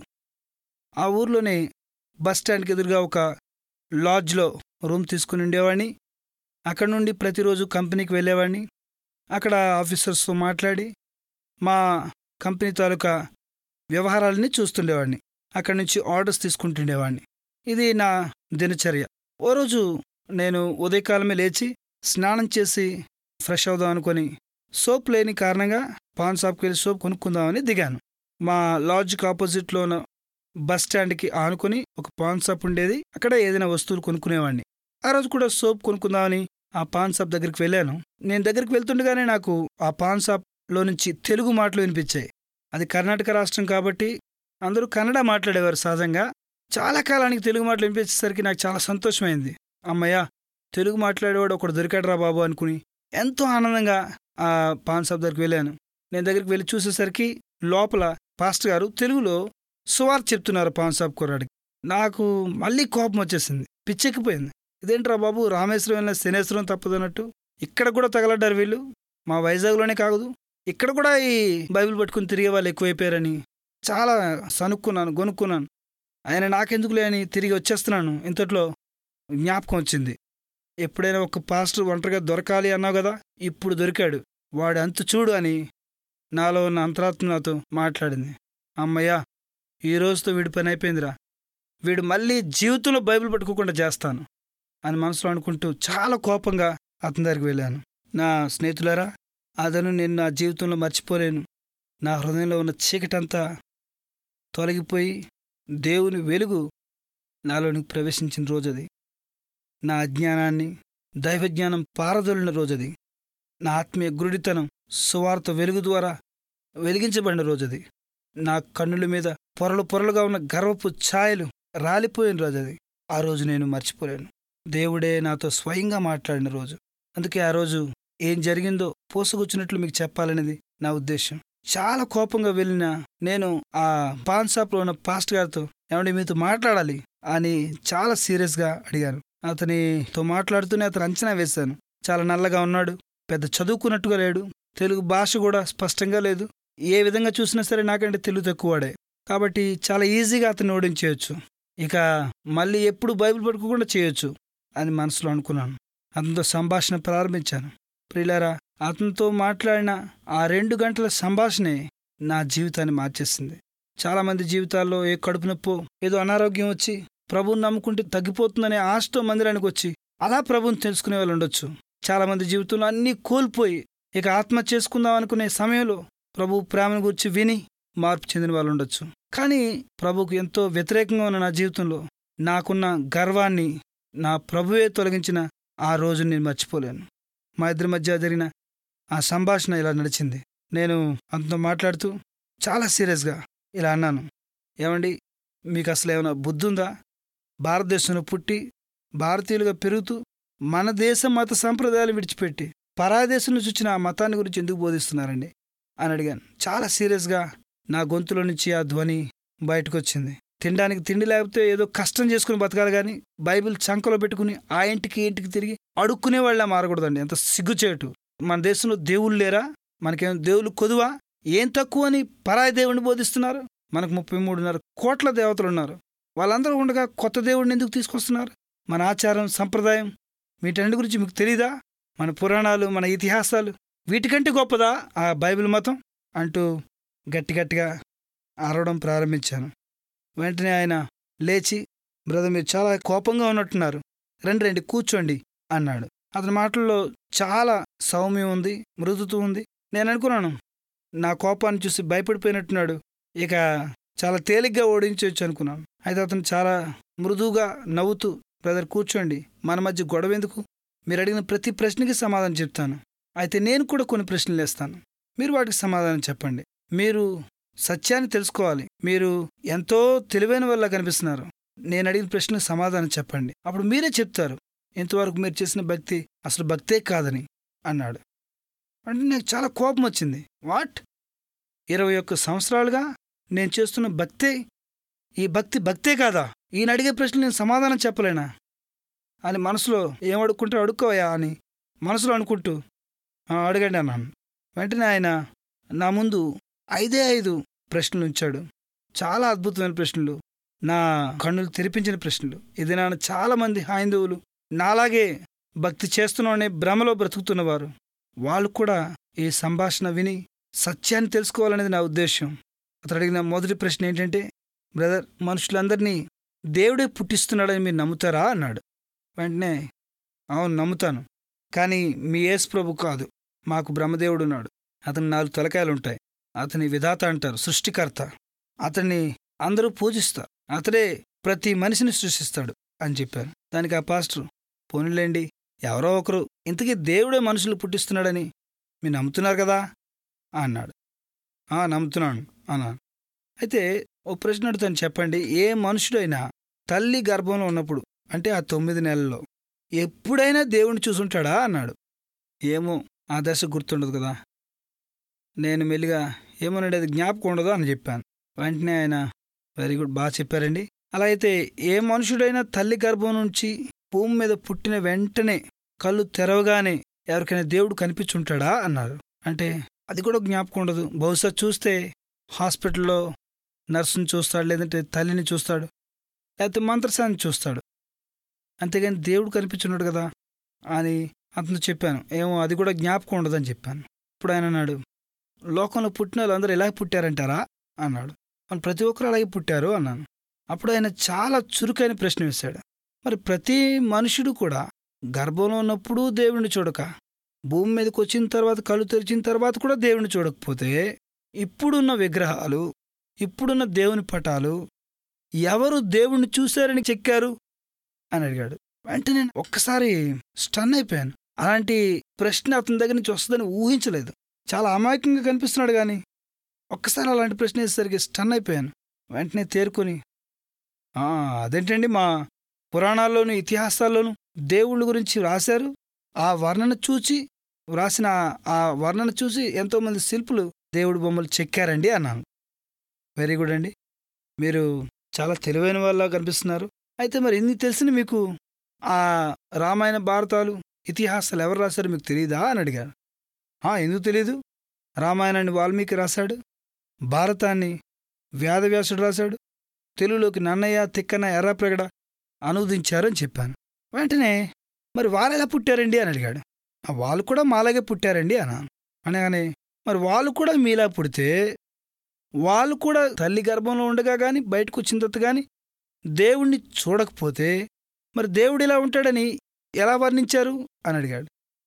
ఆ ఊర్లోనే బస్ స్టాండ్కి ఎదురుగా ఒక లాడ్జ్లో రూమ్ తీసుకుని ఉండేవాడిని అక్కడ నుండి ప్రతిరోజు కంపెనీకి వెళ్ళేవాడిని అక్కడ ఆఫీసర్స్తో మాట్లాడి మా కంపెనీ తాలూకా వ్యవహారాలని చూస్తుండేవాడిని అక్కడి నుంచి ఆర్డర్స్ తీసుకుంటుండేవాడిని ఇది నా దినచర్య ఓ రోజు నేను ఉదయకాలమే లేచి స్నానం చేసి ఫ్రెష్ అవుదాం అనుకొని సోప్ లేని కారణంగా పాన్ షాప్కి వెళ్ళి సోప్ కొనుక్కుందామని దిగాను మా లాడ్జ్కి ఆపోజిట్లో ఉన్న బస్ స్టాండ్కి ఆనుకొని ఒక పాన్ షాప్ ఉండేది అక్కడ ఏదైనా వస్తువులు కొనుక్కునేవాడిని ఆ రోజు కూడా సోప్ కొనుక్కుందామని ఆ పాన్ షాప్ దగ్గరికి వెళ్ళాను నేను దగ్గరికి వెళ్తుండగానే నాకు ఆ పాన్ షాప్లో నుంచి తెలుగు మాటలు వినిపించాయి అది కర్ణాటక రాష్ట్రం కాబట్టి అందరూ కన్నడ మాట్లాడేవారు సహజంగా చాలా కాలానికి తెలుగు మాటలు వినిపించేసరికి నాకు చాలా సంతోషమైంది అమ్మయ్య తెలుగు మాట్లాడేవాడు ఒకడు దొరికాడురా బాబు అనుకుని ఎంతో ఆనందంగా ఆ పాన్ షాప్ దగ్గరికి వెళ్ళాను నేను దగ్గరికి వెళ్ళి చూసేసరికి లోపల పాస్టర్ గారు తెలుగులో సువార్త చెప్తున్నారు పాన్ షాప్ కుర్రాడికి నాకు మళ్ళీ కోపం వచ్చేసింది పిచ్చెక్కిపోయింది ఇదేంట్రా బాబు రామేశ్వరం వెళ్ళిన శనేశ్వరం తప్పదన్నట్టు ఇక్కడ కూడా తగలడ్డారు వీళ్ళు మా వైజాగ్లోనే కాదు ఇక్కడ కూడా ఈ బైబిల్ పట్టుకుని తిరిగే వాళ్ళు ఎక్కువైపోయారని చాలా సనుక్కున్నాను గొనుక్కున్నాను ఆయన నాకెందుకులే అని తిరిగి వచ్చేస్తున్నాను ఇంతట్లో జ్ఞాపకం వచ్చింది ఎప్పుడైనా ఒక పాస్టర్ ఒంటరిగా దొరకాలి అన్నావు కదా ఇప్పుడు దొరికాడు వాడు అంతు చూడు అని నాలో ఉన్న అంతరాత్మ నాతో మాట్లాడింది అమ్మయ్యా ఈ రోజుతో వీడి పని అయిపోయిందిరా వీడు మళ్ళీ జీవితంలో బైబిల్ పట్టుకోకుండా చేస్తాను అని మనసులో అనుకుంటూ చాలా కోపంగా అతని దగ్గరికి వెళ్ళాను నా స్నేహితులారా అతను నేను నా జీవితంలో మర్చిపోలేను నా హృదయంలో ఉన్న చీకటంతా తొలగిపోయి దేవుని వెలుగు నాలోనికి ప్రవేశించిన రోజది నా అజ్ఞానాన్ని దైవజ్ఞానం పారదోలిన రోజది నా ఆత్మీయ గురుడితనం సువార్త వెలుగు ద్వారా వెలిగించబడిన రోజది నా కన్నుల మీద పొరలు పొరలుగా ఉన్న గర్వపు ఛాయలు రాలిపోయిన రోజది ఆ రోజు నేను మర్చిపోలేను దేవుడే నాతో స్వయంగా మాట్లాడిన రోజు అందుకే ఆ రోజు ఏం జరిగిందో పోసుకొచ్చినట్లు మీకు చెప్పాలనేది నా ఉద్దేశం చాలా కోపంగా వెళ్ళిన నేను ఆ పాన్ షాప్లో ఉన్న పాస్ట్ గారితో ఏమంటే మీతో మాట్లాడాలి అని చాలా సీరియస్గా అడిగాను అతనితో మాట్లాడుతూనే అతను అంచనా వేశాను చాలా నల్లగా ఉన్నాడు పెద్ద చదువుకున్నట్టుగా లేడు తెలుగు భాష కూడా స్పష్టంగా లేదు ఏ విధంగా చూసినా సరే నాకంటే తెలుగు తక్కువడే కాబట్టి చాలా ఈజీగా అతన్ని ఓడించేయచ్చు ఇక మళ్ళీ ఎప్పుడు బైబిల్ పట్టుకోకుండా చేయొచ్చు అని మనసులో అనుకున్నాను అతనితో సంభాషణ ప్రారంభించాను ప్రియులారా అతనితో మాట్లాడిన ఆ రెండు గంటల సంభాషణే నా జీవితాన్ని మార్చేసింది చాలామంది జీవితాల్లో ఏ కడుపు నొప్పో ఏదో అనారోగ్యం వచ్చి ప్రభువుని నమ్ముకుంటే తగ్గిపోతుందనే ఆశతో మందిరానికి వచ్చి అలా ప్రభుని తెలుసుకునే వాళ్ళు ఉండొచ్చు చాలామంది జీవితంలో అన్నీ కోల్పోయి ఇక ఆత్మహత్య చేసుకుందాం అనుకునే సమయంలో ప్రభు ప్రేమను గురించి విని మార్పు చెందిన వాళ్ళు ఉండొచ్చు కానీ ప్రభుకు ఎంతో వ్యతిరేకంగా ఉన్న నా జీవితంలో నాకున్న గర్వాన్ని నా ప్రభువే తొలగించిన ఆ రోజు నేను మర్చిపోలేను మా ఇద్దరి మధ్య జరిగిన ఆ సంభాషణ ఇలా నడిచింది నేను అంతతో మాట్లాడుతూ చాలా సీరియస్గా ఇలా అన్నాను ఏమండి మీకు అసలు ఏమైనా బుద్ధి ఉందా భారతదేశంలో పుట్టి భారతీయులుగా పెరుగుతూ మన దేశ మత సంప్రదాయాలు విడిచిపెట్టి పరాదేశంలో చూచిన ఆ మతాన్ని గురించి ఎందుకు బోధిస్తున్నారండి అని అడిగాను చాలా సీరియస్గా నా గొంతులో నుంచి ఆ ధ్వని బయటకు వచ్చింది తినడానికి తిండి లేకపోతే ఏదో కష్టం చేసుకుని బతకాలి కానీ బైబిల్ చంకలో పెట్టుకుని ఆ ఇంటికి ఇంటికి తిరిగి అడుక్కునే వాళ్ళ మారకూడదండి ఎంత సిగ్గుచేటు మన దేశంలో దేవుళ్ళు లేరా మనకేం దేవుళ్ళు కొదువా ఏం తక్కువ అని పరాయి దేవుడిని బోధిస్తున్నారు మనకు ముప్పై మూడున్నర కోట్ల దేవతలు ఉన్నారు వాళ్ళందరూ ఉండగా కొత్త దేవుడిని ఎందుకు తీసుకొస్తున్నారు మన ఆచారం సంప్రదాయం వీటన్నిటి గురించి మీకు తెలీదా మన పురాణాలు మన ఇతిహాసాలు వీటికంటే గొప్పదా ఆ బైబిల్ మతం అంటూ గట్టి గట్టిగా అరవడం ప్రారంభించాను వెంటనే ఆయన లేచి బ్రదర్ మీరు చాలా కోపంగా ఉన్నట్టున్నారు రండి రండి కూర్చోండి అన్నాడు అతని మాటల్లో చాలా సౌమ్యం ఉంది మృదుత్వం ఉంది నేను అనుకున్నాను నా కోపాన్ని చూసి భయపడిపోయినట్టున్నాడు ఇక చాలా తేలిగ్గా ఓడించవచ్చు అనుకున్నాను అయితే అతను చాలా మృదువుగా నవ్వుతూ బ్రదర్ కూర్చోండి మన మధ్య గొడవ ఎందుకు మీరు అడిగిన ప్రతి ప్రశ్నకి సమాధానం చెప్తాను అయితే నేను కూడా కొన్ని ప్రశ్నలు వేస్తాను మీరు వాటికి సమాధానం చెప్పండి మీరు సత్యాన్ని తెలుసుకోవాలి మీరు ఎంతో తెలివైన వల్ల కనిపిస్తున్నారు నేను అడిగిన ప్రశ్నకు సమాధానం చెప్పండి అప్పుడు మీరే చెప్తారు ఇంతవరకు మీరు చేసిన భక్తి అసలు భక్తే కాదని అన్నాడు అంటే నాకు చాలా కోపం వచ్చింది వాట్ ఇరవై ఒక్క సంవత్సరాలుగా నేను చేస్తున్న భక్తే ఈ భక్తి భక్తే కాదా ఈయన అడిగే ప్రశ్నలు నేను సమాధానం చెప్పలేనా అని మనసులో ఏం అడుక్కుంటే అడుక్కోవయా అని మనసులో అనుకుంటూ "ఆ, అడగండి అన్నాను వెంటనే ఆయన నా ముందు ఐదే ఐదు ప్రశ్నలు ఉంచాడు చాలా అద్భుతమైన ప్రశ్నలు నా కన్నులు తెరిపించిన ప్రశ్నలు ఇది నా చాలామంది హైందవులు నాలాగే భక్తి చేస్తున్నామనే భ్రమలో బ్రతుకుతున్నవారు వాళ్ళు కూడా ఈ సంభాషణ విని సత్యాన్ని తెలుసుకోవాలనేది నా ఉద్దేశం అతడు అడిగిన మొదటి ప్రశ్న ఏంటంటే బ్రదర్ మనుషులందరినీ దేవుడే పుట్టిస్తున్నాడని మీరు నమ్ముతారా అన్నాడు వెంటనే అవును నమ్ముతాను కానీ మీ యేసు ప్రభు కాదు మాకు బ్రహ్మదేవుడు ఉన్నాడు అతని నాలుగు తలకాయలు ఉంటాయి అతని విధాత అంటారు సృష్టికర్త అతన్ని అందరూ పూజిస్తారు అతడే ప్రతి మనిషిని సృష్టిస్తాడు అని చెప్పారు దానికి ఆ పాస్టర్ పోనీలేండి ఎవరో ఒకరు ఇంతకీ దేవుడే మనుషులు పుట్టిస్తున్నాడని మీరు నమ్ముతున్నారు కదా అన్నాడు "ఆ, నమ్ముతున్నాను అన్నాను అయితే ఓ ప్రశ్న అడుగుతాను చెప్పండి ఏ మనుషుడైనా తల్లి గర్భంలో ఉన్నప్పుడు అంటే ఆ తొమ్మిది నెలల్లో ఎప్పుడైనా దేవుణ్ణి చూసుంటాడా అన్నాడు ఏమో ఆ దశ గుర్తుండదు కదా నేను మెల్లిగా ఏమోనండి అది జ్ఞాపకం ఉండదు అని చెప్పాను వెంటనే ఆయన వెరీ గుడ్ బాగా చెప్పారండి అలా అయితే ఏ మనుషుడైనా తల్లి గర్భం నుంచి భూమి మీద పుట్టిన వెంటనే కళ్ళు తెరవగానే ఎవరికైనా దేవుడు కనిపించుంటాడా అన్నారు అంటే అది కూడా జ్ఞాపకం ఉండదు బహుశా చూస్తే హాస్పిటల్లో నర్సుని చూస్తాడు లేదంటే తల్లిని చూస్తాడు లేకపోతే మంత్రసాన్ని చూస్తాడు అంతేగాని దేవుడు కనిపించున్నాడు కదా అని అతను చెప్పాను ఏమో అది కూడా జ్ఞాపకం ఉండదని చెప్పాను ఇప్పుడు ఆయన అన్నాడు లోకంలో పుట్టిన వాళ్ళందరూ ఎలా పుట్టారంటారా అన్నాడు మన ప్రతి ఒక్కరు అలాగే పుట్టారు అన్నాను అప్పుడు ఆయన చాలా చురుకైన ప్రశ్న వేశాడు మరి ప్రతి మనుషుడు కూడా గర్భంలో ఉన్నప్పుడు దేవుణ్ణి చూడక భూమి మీదకి వచ్చిన తర్వాత కళ్ళు తెరిచిన తర్వాత కూడా దేవుణ్ణి చూడకపోతే ఇప్పుడున్న విగ్రహాలు ఇప్పుడున్న దేవుని పటాలు ఎవరు దేవుణ్ణి చూశారని చెక్కారు అని అడిగాడు వెంటనే ఒక్కసారి స్టన్ అయిపోయాను అలాంటి ప్రశ్న అతని దగ్గర నుంచి వస్తుందని ఊహించలేదు చాలా అమాయకంగా కనిపిస్తున్నాడు కానీ ఒక్కసారి అలాంటి ప్రశ్న వేసేసరికి స్టన్ అయిపోయాను వెంటనే తేరుకొని "ఆ, అదేంటండి మా పురాణాల్లోను ఇతిహాసాల్లోనూ దేవుళ్ళ గురించి వ్రాశారు ఆ వర్ణన చూచి వ్రాసిన ఆ- ఆ వర్ణన చూసి ఎంతోమంది శిల్పులు దేవుడి బొమ్మలు చెక్కారండి అన్నాను వెరీ గుడ్ అండి మీరు చాలా తెలివైన వాళ్ళ కనిపిస్తున్నారు అయితే మరి ఇన్ని తెలిసిన మీకు ఆ రామాయణ భారతాలు ఇతిహాసాలు ఎవరు రాశారో మీకు తెలియదా అని అడిగారు "ఆ, ఎందుకు తెలీదు రామాయణాన్ని వాల్మీకి రాశాడు భారతాన్ని వ్యాధవ్యాసుడు రాశాడు తెలుగులోకి నన్నయ్య తిక్కన ఎర్రప్రగడ అనువదించారని చెప్పాను వెంటనే మరి వాళ్ళు ఎలా పుట్టారండి అని అడిగాడు "ఆ, వాళ్ళు కూడా మాలాగే పుట్టారండి అన్నాను అనగానే మరి వాళ్ళు కూడా మీలా పుడితే వాళ్ళు కూడా తల్లి గర్భంలో ఉండగా కానీ బయటకు వచ్చిన తర్వాత కానీ దేవుణ్ణి చూడకపోతే మరి దేవుడు ఇలా ఉంటాడని ఎలా వర్ణించారు అని అడిగాడు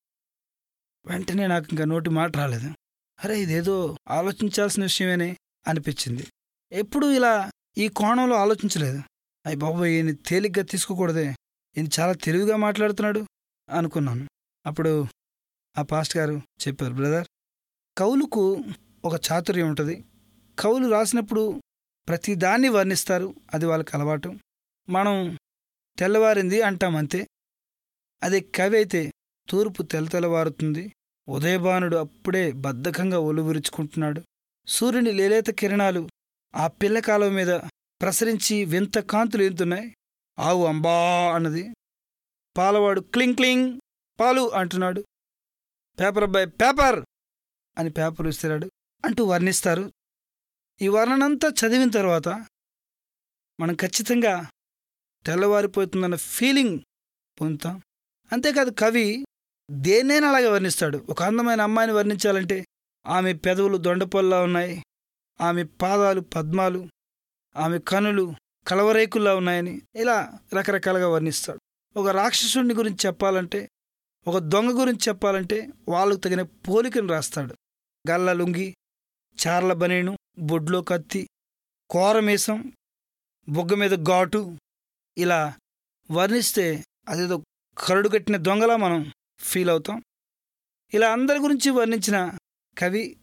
వెంటనే నాకు ఇంకా నోటి మాట రాలేదు అరే ఇదేదో ఆలోచించాల్సిన విషయమేనే అనిపించింది ఎప్పుడు ఇలా ఈ కోణంలో ఆలోచించలేదు అయ్యి బాబు ఈయన తేలిగ్గా తీసుకోకూడదే ఈయన చాలా తెలివిగా మాట్లాడుతున్నాడు అనుకున్నాను అప్పుడు ఆ పాస్ట్ గారు చెప్పారు బ్రదర్ కవులకు ఒక చాతుర్యం ఉంటుంది కవులు రాసినప్పుడు ప్రతి దాన్ని వర్ణిస్తారు అది వాళ్ళకి అలవాటు మనం తెల్లవారింది అంటాం అంతే అదే కవి అయితే తూర్పు తెల్ల తెల్లవారుతుంది ఉదయభానుడు అప్పుడే బద్ధకంగా ఒలువిరుచుకుంటున్నాడు సూర్యుని లేలేత కిరణాలు ఆ పిల్ల కాలువ మీద ప్రసరించి వింత కాంతులు ఏంతున్నాయి ఆవు అంబా అన్నది పాలవాడు క్లింగ్ క్లింగ్ పాలు అంటున్నాడు పేపర్ అబ్బాయి పేపర్ అని పేపర్ ఇస్తున్నాడు అంటూ వర్ణిస్తారు ఈ వర్ణనంతా చదివిన తర్వాత మనం ఖచ్చితంగా తెల్లవారిపోతుందన్న ఫీలింగ్ పొందుతాం అంతేకాదు కవి దేన్నైనా అలాగే వర్ణిస్తాడు ఒక అందమైన అమ్మాయిని వర్ణించాలంటే ఆమె పెదవులు దొండపొల్లా ఉన్నాయి ఆమె పాదాలు పద్మాలు ఆమె కనులు కలవరేకుల్లా ఉన్నాయని ఇలా రకరకాలుగా వర్ణిస్తాడు ఒక రాక్షసుడిని గురించి చెప్పాలంటే ఒక దొంగ గురించి చెప్పాలంటే వాళ్ళకు తగిన పోలికను రాస్తాడు గల్ల లుంగి చార్ల బనేను బొడ్లో కత్తి కోరమీసం బొగ్గ మీద ఘాటు ఇలా వర్ణిస్తే అదేదో కరడు కట్టిన దొంగలా మనం ఫీల్ అవుతాం ఇలా అందరి గురించి వర్ణించిన కవి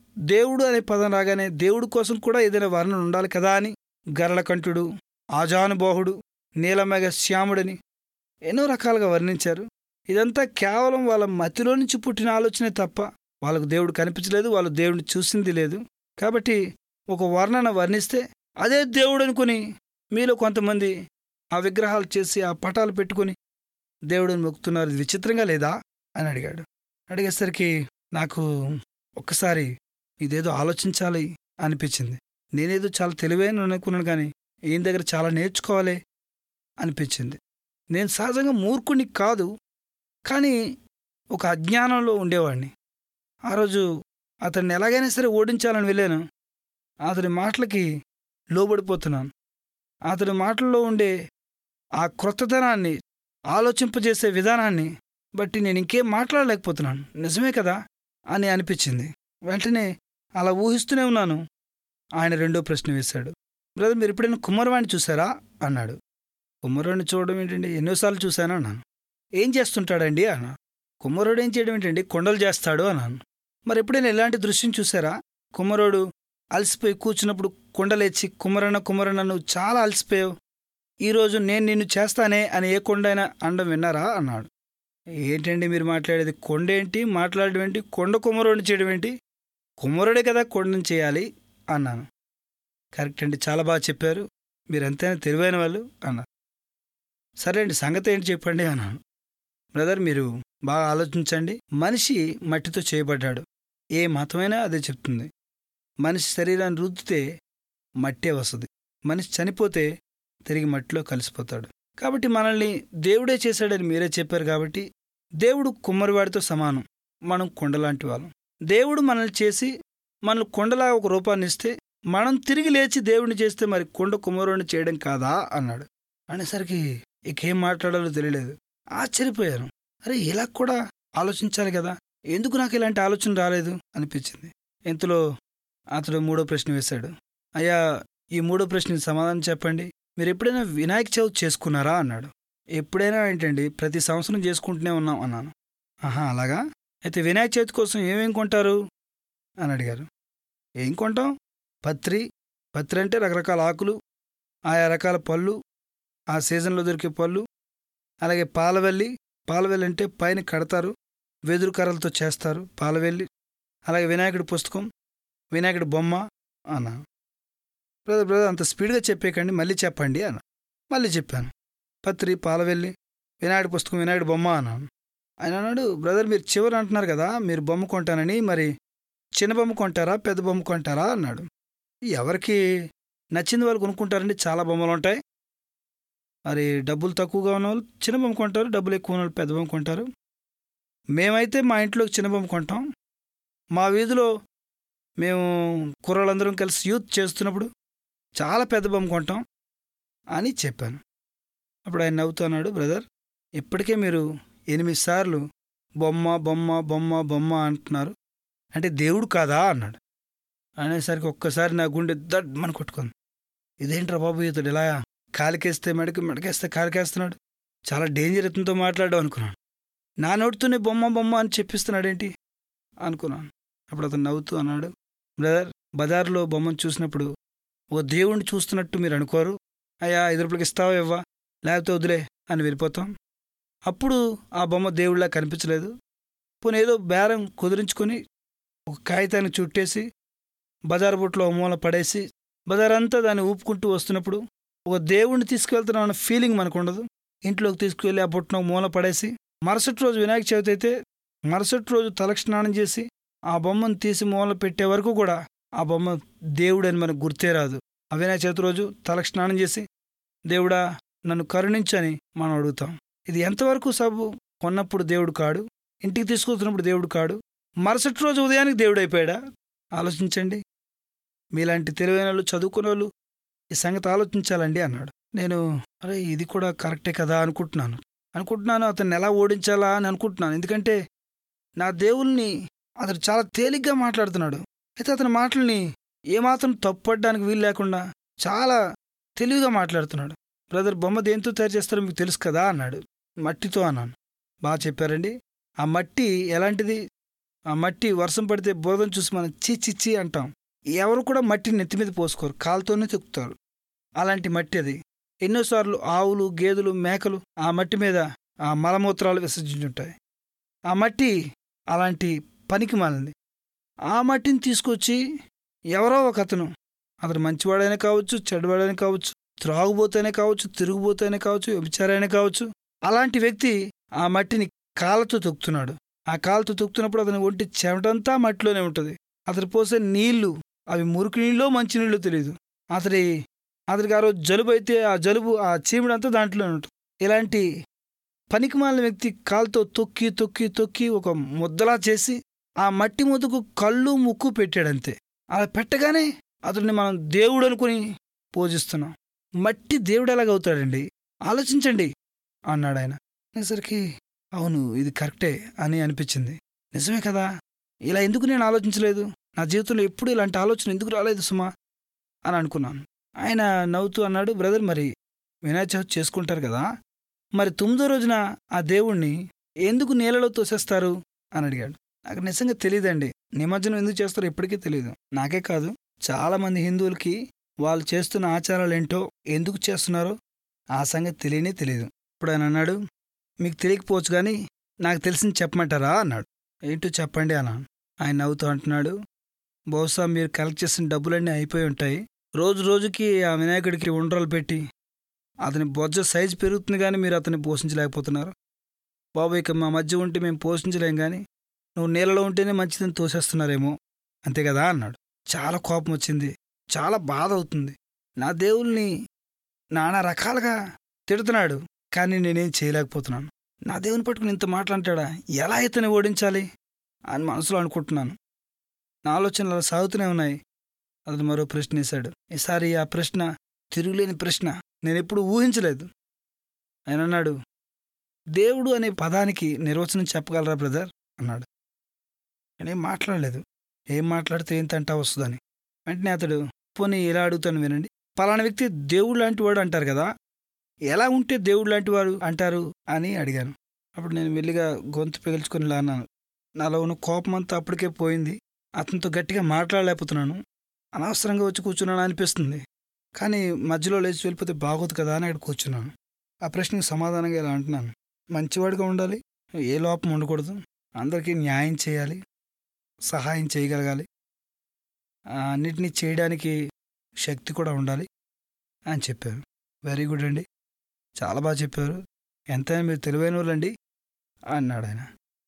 దేవుడు అనే పదం రాగానే దేవుడి కోసం కూడా ఏదైనా వర్ణన ఉండాలి కదా అని గరళకంఠుడు ఆజానుబాహుడు నీలమేఘ శ్యాముడని ఎన్నో రకాలుగా వర్ణించారు ఇదంతా కేవలం వాళ్ళ మతిలో నుంచి పుట్టిన ఆలోచనే తప్ప వాళ్ళకు దేవుడు కనిపించలేదు వాళ్ళు దేవుడిని చూసింది లేదు కాబట్టి ఒక వర్ణన వర్ణిస్తే అదే దేవుడు అనుకుని మీలో కొంతమంది ఆ విగ్రహాలు చేసి ఆ పటాలు పెట్టుకుని దేవుడిని మొక్కుతున్నారు ఇది విచిత్రంగా లేదా అని అడిగాడు అడిగేసరికి నాకు ఒక్కసారి ఇదేదో ఆలోచించాలి అనిపించింది నేనేదో చాలా తెలివైన అనుకున్నాను కానీ ఈయన దగ్గర చాలా నేర్చుకోవాలి అనిపించింది నేను సహజంగా మూర్ఖుని కాదు కానీ ఒక అజ్ఞానంలో ఉండేవాడిని ఆ రోజు అతన్ని ఎలాగైనా సరే ఓడించాలని వెళ్ళాను అతని మాటలకి లోబడిపోతున్నాను అతని మాటల్లో ఉండే ఆ క్రొత్తదనాన్ని ఆలోచింపజేసే విధానాన్ని బట్టి నేను ఇంకేం మాట్లాడలేకపోతున్నాను నిజమే కదా అని అనిపించింది వెంటనే అలా ఊహిస్తూనే ఉన్నాను ఆయన రెండో ప్రశ్న వేశాడు బ్రదర్ మీరు ఎప్పుడైనా కుమ్మరవాణ్ణి చూసారా అన్నాడు కుమ్మరుడిని చూడడం ఏంటండి ఎన్నోసార్లు చూశాను అన్నాను ఏం చేస్తుంటాడండి అన్నా కుమ్మరుడు ఏం చేయడం ఏంటండి కొండలు చేస్తాడు అన్నాను మరి ఎప్పుడైనా ఎలాంటి దృశ్యం చూసారా కుమ్మరుడు అలసిపోయి కూర్చున్నప్పుడు కొండలేచి కుమ్మరన్న కుమ్మరన్న నువ్వు చాలా అలసిపోయావు ఈరోజు నేను నిన్ను చేస్తానే అని ఏ కొండైనా అండం విన్నారా అన్నాడు ఏంటండి మీరు మాట్లాడేది కొండ ఏంటి మాట్లాడడం ఏంటి కొండ కుమ్మరుడిని చేయడం ఏంటి కుమ్మరుడే కదా కొండని చేయాలి అన్నాను కరెక్ట్ అండి చాలా బాగా చెప్పారు మీరు ఎంతైనా తెలివైన వాళ్ళు అన్నారు సరే అండి సంగతి ఏంటి చెప్పండి అన్నాను బ్రదర్ మీరు బాగా ఆలోచించండి మనిషి మట్టితో చేయబడ్డాడు ఏ మతమైనా అదే చెప్తుంది మనిషి శరీరాన్ని రుద్దితే మట్టే వస్తుంది మనిషి చనిపోతే తిరిగి మట్టిలో కలిసిపోతాడు కాబట్టి మనల్ని దేవుడే చేశాడని మీరే చెప్పారు కాబట్టి దేవుడు కుమ్మరివాడితో సమానం మనం కొండలాంటి వాళ్ళం దేవుడు మనల్ని చేసి మనల్ని కొండలా ఒక రూపాన్ని ఇస్తే మనం తిరిగి లేచి దేవుడిని చేస్తే మరి కొండ కుమ్మరుడిని చేయడం కాదా అన్నాడు అనేసరికి ఇకేం మాట్లాడాలో తెలియలేదు ఆశ్చర్యపోయాను అరే ఇలా కూడా ఆలోచించాలి కదా ఎందుకు నాకు ఇలాంటి ఆలోచన రాలేదు అనిపించింది ఇంతలో అతడు మూడో ప్రశ్న వేశాడు అయ్యా ఈ మూడో ప్రశ్నకి సమాధానం చెప్పండి మీరు ఎప్పుడైనా వినాయక చవితి చేసుకున్నారా అన్నాడు ఎప్పుడైనా ఏంటండి ప్రతి సంవత్సరం చేసుకుంటూనే ఉన్నాం అన్నాను ఆహా అలాగా అయితే వినాయక చవితి కోసం ఏమేం కొంటారు అని అడిగారు ఏం కొంటాం పత్రి పత్రి అంటే రకరకాల ఆకులు ఆయా రకాల పళ్ళు ఆ సీజన్లో దొరికే పళ్ళు అలాగే పాలవెల్లి పాలవెల్లి అంటే పైన కడతారు వెదురు కర్రలతో చేస్తారు పాలవెల్లి అలాగే వినాయకుడి పుస్తకం వినాయకుడి బొమ్మ అన్నా బ్రదర్ బ్రదర్ అంత స్పీడ్గా చెప్పేకండి మళ్ళీ చెప్పండి అన్న మళ్ళీ చెప్పాను పత్రి పాలవెల్లి వినాయకుడి పుస్తకం వినాయకుడి బొమ్మ అన్నాను ఆయన అన్నాడు బ్రదర్ మీరు చివరి అంటున్నారు కదా మీరు బొమ్మ కొంటానని మరి చిన్న బొమ్మ కొంటారా పెద్ద బొమ్మ కొంటారా అన్నాడు ఎవరికి నచ్చింది వాళ్ళు కొనుక్కుంటారండి చాలా బొమ్మలు ఉంటాయి మరి డబ్బులు తక్కువగా ఉన్న వాళ్ళు చిన్న బొమ్మ కొంటారు డబ్బులు ఎక్కువ ఉన్న వాళ్ళు పెద్ద బొమ్మ కొంటారు మేమైతే మా ఇంట్లోకి చిన్న బొమ్మ కొంటాం మా వీధిలో మేము కుర్రాళ్ళందరం కలిసి యూత్ చేస్తున్నప్పుడు చాలా పెద్ద బొమ్మ కొంటాం అని చెప్పాను అప్పుడు ఆయన నవ్వుతున్నాడు బ్రదర్ ఇప్పటికే మీరు ఎనిమిది సార్లు బొమ్మ బొమ్మ బొమ్మ బొమ్మ అంటున్నారు అంటే దేవుడు కాదా అన్నాడు అనేసరికి ఒక్కసారి నా గుండె దడ్ మన కొట్టుకుంది ఇదేంట్రా బాబు ఇతడు ఇలా కాలికేస్తే మెడకి మెడకేస్తే కాలికేస్తున్నాడు చాలా డేంజర్ ఇతనితో మాట్లాడడం అనుకున్నాను నా నోటితోనే బొమ్మ బొమ్మ అని చెప్పిస్తున్నాడేంటి అనుకున్నాను అప్పుడు అతను నవ్వుతూ అన్నాడు బ్రదర్ బజార్లో బొమ్మను చూసినప్పుడు ఓ దేవుణ్ణి చూస్తున్నట్టు మీరు అనుకోరు అయ్యా ఐదు రూపాయలకి ఇస్తావా ఇవ్వా లేకపోతే వదిలే అని వెళ్ళిపోతాం అప్పుడు ఆ బొమ్మ దేవుడిలా కనిపించలేదు పోనీ ఏదో బేరం కుదిరించుకొని ఒక కాగితాన్ని చుట్టేసి బజార్ బుట్లో మూల పడేసి బజార్ అంతా దాన్ని ఊపుకుంటూ వస్తున్నప్పుడు ఒక దేవుణ్ణి తీసుకువెళ్తున్నాం అన్న ఫీలింగ్ మనకు ఉండదు ఇంట్లోకి తీసుకువెళ్ళి ఆ బుట్టను మూల పడేసి మరుసటి రోజు వినాయక చవితి అయితే మరుసటి రోజు తలకి స్నానం చేసి ఆ బొమ్మను తీసి మూల పెట్టే వరకు కూడా ఆ బొమ్మ దేవుడని మనకు గుర్తే రాదు ఆ వినాయక చవితి రోజు తలకి స్నానం చేసి దేవుడా నన్ను కరుణించని మనం అడుగుతాం ఇది ఎంతవరకు సబు కొన్నప్పుడు దేవుడు కాడు ఇంటికి తీసుకొస్తున్నప్పుడు దేవుడు కాడు మరుసటి రోజు ఉదయానికి దేవుడు అయిపోయాడా ఆలోచించండి మీలాంటి తెలివైన వాళ్ళు చదువుకున్న వాళ్ళు ఈ సంగతి ఆలోచించాలండి అన్నాడు నేను అరే ఇది కూడా కరెక్టే కదా అనుకుంటున్నాను అనుకుంటున్నాను అతన్ని ఎలా ఓడించాలా అని అనుకుంటున్నాను ఎందుకంటే నా దేవుల్ని అతను చాలా తేలిగ్గా మాట్లాడుతున్నాడు అయితే అతని మాటల్ని ఏమాత్రం తప్పుపడడానికి వీలు లేకుండా చాలా తెలివిగా మాట్లాడుతున్నాడు బ్రదర్ బొమ్మ దేంతో తయారు చేస్తారో మీకు తెలుసు కదా అన్నాడు మట్టితో అన్నాను బాగా చెప్పారండి ఆ మట్టి ఎలాంటిది ఆ మట్టి వర్షం పడితే బురదను చూసి మనం చీ చీ చీ అంటాం ఎవరు కూడా మట్టిని నెత్తి మీద పోసుకోరు కాలుతోనే తొక్కుతారు అలాంటి మట్టి అది ఎన్నోసార్లు ఆవులు గేదెలు మేకలు ఆ మట్టి మీద ఆ మలమూత్రాలు విసర్జించుంటాయి ఆ మట్టి అలాంటి పనికి మాలింది ఆ మట్టిని తీసుకొచ్చి ఎవరో ఒక అతను అతను మంచివాడైనా కావచ్చు చెడ్డవాడైనా కావచ్చు త్రాగుబోతైనా కావచ్చు తిరుగుబోతైనా కావచ్చు వ్యభిచారైనా కావచ్చు అలాంటి వ్యక్తి ఆ మట్టిని కాళ్ళతో తొక్కుతున్నాడు ఆ కాళ్ళతో తొక్కుతున్నప్పుడు అతని ఒంటి చెమటంతా మట్టిలోనే ఉంటుంది అతను పోసే నీళ్లు అవి మురికి నీళ్ళో మంచి నీళ్ళో తెలియదు అతడి అతనికి ఆ రోజు జలుబు అయితే ఆ జలుబు ఆ చీముడంతా దాంట్లోనే ఉంటుంది ఇలాంటి పనికిమాలిన వ్యక్తి కాలుతో తొక్కి తొక్కి తొక్కి ఒక ముద్దలా చేసి ఆ మట్టి ముద్దకు కళ్ళు ముక్కు పెట్టాడంతే అలా పెట్టగానే అతన్ని మనం దేవుడు అనుకుని పూజిస్తున్నాం మట్టి దేవుడు ఎలాగవుతాడండి ఆలోచించండి అన్నాడు ఆయన అనేసరికి అవును ఇది కరెక్టే అని అనిపించింది నిజమే కదా ఇలా ఎందుకు నేను ఆలోచించలేదు నా జీవితంలో ఎప్పుడు ఇలాంటి ఆలోచన ఎందుకు రాలేదు సుమా అని అనుకున్నాను ఆయన నవ్వుతూ అన్నాడు బ్రదర్ మరి వినాయక చవితి చేసుకుంటారు కదా మరి తొమ్మిదో రోజున ఆ దేవుణ్ణి ఎందుకు నీళ్ళలో తోసేస్తారు అని అడిగాడు నాకు నిజంగా తెలియదండి నిమజ్జనం ఎందుకు చేస్తారో ఇప్పటికీ తెలియదు నాకే కాదు చాలామంది హిందువులకి వాళ్ళు చేస్తున్న ఆచారాలు ఏంటో ఎందుకు చేస్తున్నారో ఆ సంగతి తెలియనే తెలియదు ఇప్పుడు ఆయన అన్నాడు మీకు తెలియకపోవచ్చు కానీ నాకు తెలిసింది చెప్పమంటారా అన్నాడు ఏంటో చెప్పండి అన్నాను ఆయన నవ్వుతూ అంటున్నాడు బహుశా మీరు కలెక్ట్ చేసిన డబ్బులన్నీ అయిపోయి ఉంటాయి రోజు రోజుకి ఆ వినాయకుడికి ఉండ్రాలు పెట్టి అతని బొజ్జ సైజు పెరుగుతుంది కానీ మీరు అతన్ని పోషించలేకపోతున్నారు బాబు ఇక మా మధ్య ఉంటే మేము పోషించలేం కానీ నువ్వు నీళ్ళలో ఉంటేనే మంచిదని తోసేస్తున్నారేమో అంతే కదా అన్నాడు చాలా కోపం వచ్చింది చాలా బాధ అవుతుంది నా దేవుల్ని నానా రకాలుగా తిడుతున్నాడు కానీ నేనేం చేయలేకపోతున్నాను నా దేవుని పట్టుకుని ఇంత మాట్లాంటాడా ఎలా ఇతని ఓడించాలి అని మనసులో అనుకుంటున్నాను నా ఆలోచనలు అలా సాగుతూనే ఉన్నాయి అతను మరో ప్రశ్న వేశాడు ఈసారి ఆ ప్రశ్న తిరుగులేని ప్రశ్న నేను ఎప్పుడు ఊహించలేదు ఆయన అన్నాడు దేవుడు అనే పదానికి నిర్వచనం చెప్పగలరా బ్రదర్ అన్నాడు నేనేం మాట్లాడలేదు ఏం మాట్లాడితే ఏం తంటా వస్తుందని వెంటనే అతడు పోనీ ఎలా అడుగుతాను వినండి పలానా వ్యక్తి దేవుడు లాంటి వాడు అంటారు కదా ఎలా ఉంటే దేవుడు లాంటి వారు అంటారు అని అడిగాను అప్పుడు నేను మెల్లిగా గొంతు పిలుచుకొని ఇలా అన్నాను నాలో ఉన్న కోపం అంతా అప్పటికే పోయింది అతనితో గట్టిగా మాట్లాడలేకపోతున్నాను అనవసరంగా వచ్చి కూర్చున్నాను అనిపిస్తుంది కానీ మధ్యలో లేచి వెళ్ళిపోతే బాగోదు కదా అని అక్కడ కూర్చున్నాను ఆ ప్రశ్నకు సమాధానంగా ఇలా అంటున్నాను మంచివాడిగా ఉండాలి ఏ లోపం ఉండకూడదు అందరికీ న్యాయం చేయాలి సహాయం చేయగలగాలి ఆ, అన్నిటినీ చేయడానికి శక్తి కూడా ఉండాలి అని చెప్పారు వెరీ గుడ్ అండి చాలా బాగా చెప్పారు ఎంతైనా మీరు తెలివైన వాళ్ళండి అన్నాడు ఆయన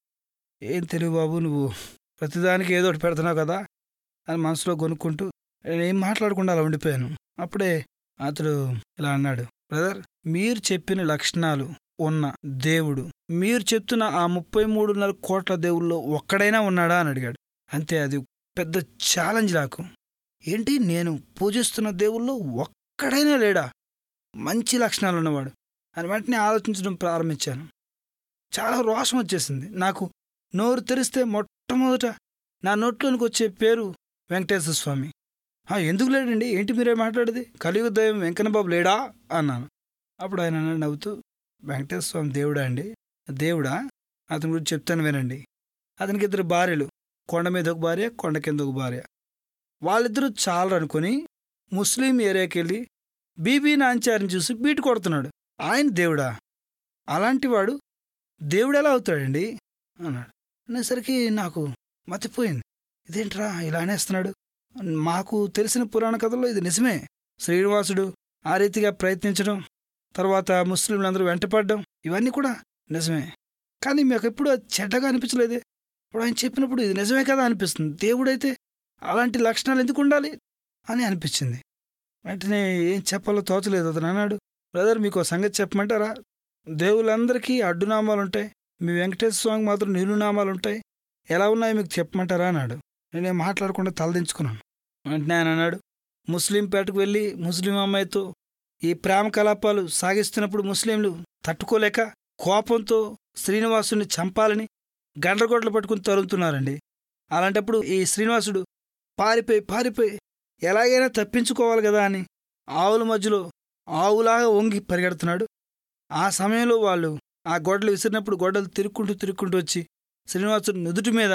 ఏం తెలివి బాబు నువ్వు ప్రతిదానికి ఏదో ఒకటి పెడుతున్నావు కదా అని మనసులో కొనుక్కుంటూ నేను ఏం మాట్లాడకుండా అలా ఉండిపోయాను అప్పుడే అతడు ఇలా అన్నాడు బ్రదర్ మీరు చెప్పిన లక్షణాలు ఉన్న దేవుడు మీరు చెప్తున్న ఆ ముప్పై మూడున్నర కోట్ల దేవుల్లో ఒక్కడైనా ఉన్నాడా అని అడిగాడు అంతే అది పెద్ద ఛాలెంజ్ నాకు ఏంటి నేను పూజిస్తున్న దేవుల్లో ఒక్కడైనా లేడా మంచి లక్షణాలు ఉన్నవాడు అని వెంటనే ఆలోచించడం ప్రారంభించాను చాలా రోషం వచ్చేసింది నాకు నోరు తెరిస్తే మొట్టమొదట నా నోట్లోనికి వచ్చే పేరు వెంకటేశ్వర స్వామి "ఆ, ఎందుకు లేడండి ఏంటి మీరే మాట్లాడేది కలియుగ దైవం వెంకన్నబాబు లేడా అన్నాను అప్పుడు ఆయన అన్నాడు నవ్వుతూ వెంకటేశ్వర స్వామి దేవుడా అండి దేవుడా అతని గురించి చెప్తాను వినండి అతనికి ఇద్దరు భార్యలు కొండ మీద ఒక భార్య కొండ కింద ఒక భార్య వాళ్ళిద్దరూ చాలరు అనుకుని ముస్లిం ఏరియాకి వెళ్ళి బీబీ నాంచారిని చూసి బీటు కొడుతున్నాడు ఆయన దేవుడా అలాంటి వాడు దేవుడు ఎలా అవుతాడండి అన్నాడు అనేసరికి నాకు మతిపోయింది ఇదేంట్రా ఇలా అనేస్తున్నాడు మాకు తెలిసిన పురాణ కథల్లో ఇది నిజమే శ్రీనివాసుడు ఆ రీతిగా ప్రయత్నించడం తర్వాత ముస్లింలందరూ వెంటపడడం ఇవన్నీ కూడా నిజమే కానీ మాకు ఎప్పుడు అది చెడ్డగా అనిపించలేదే ఇప్పుడు ఆయన చెప్పినప్పుడు ఇది నిజమే కదా అనిపిస్తుంది దేవుడైతే అలాంటి లక్షణాలు ఎందుకు ఉండాలి అని అనిపించింది వెంటనే ఏం చెప్పాలో తోచలేదు అతను అన్నాడు బ్రదర్ మీకు ఓ సంగతి చెప్పమంటారా దేవుళ్ళందరికీ అడ్డునామాలు ఉంటాయి మీ వెంకటేశ్వర స్వామికి మాత్రం నిలునామాలు ఉంటాయి ఎలా ఉన్నాయో మీకు చెప్పమంటారా అన్నాడు నేనేం మాట్లాడకుండా తలదించుకున్నాను వెంటనే ఆయన అన్నాడు ముస్లిం పేటకు వెళ్ళి ముస్లిం అమ్మాయితో ఈ ప్రేమ కలాపాలు సాగిస్తున్నప్పుడు ముస్లింలు తట్టుకోలేక కోపంతో శ్రీనివాసుని చంపాలని గండ్రగొడ్లు పట్టుకుని తరుముతున్నారండి అలాంటప్పుడు ఈ శ్రీనివాసుడు పారిపోయి పారిపోయి ఎలాగైనా తప్పించుకోవాలి కదా అని ఆవుల మధ్యలో ఆవులాగా వంగి పరిగెడుతున్నాడు ఆ సమయంలో వాళ్ళు ఆ గొడ్డలు విసిరినప్పుడు గొడ్డలు తిరుక్కుంటూ తిరుక్కుంటూ వచ్చి శ్రీనివాసుడు నుదుటి మీద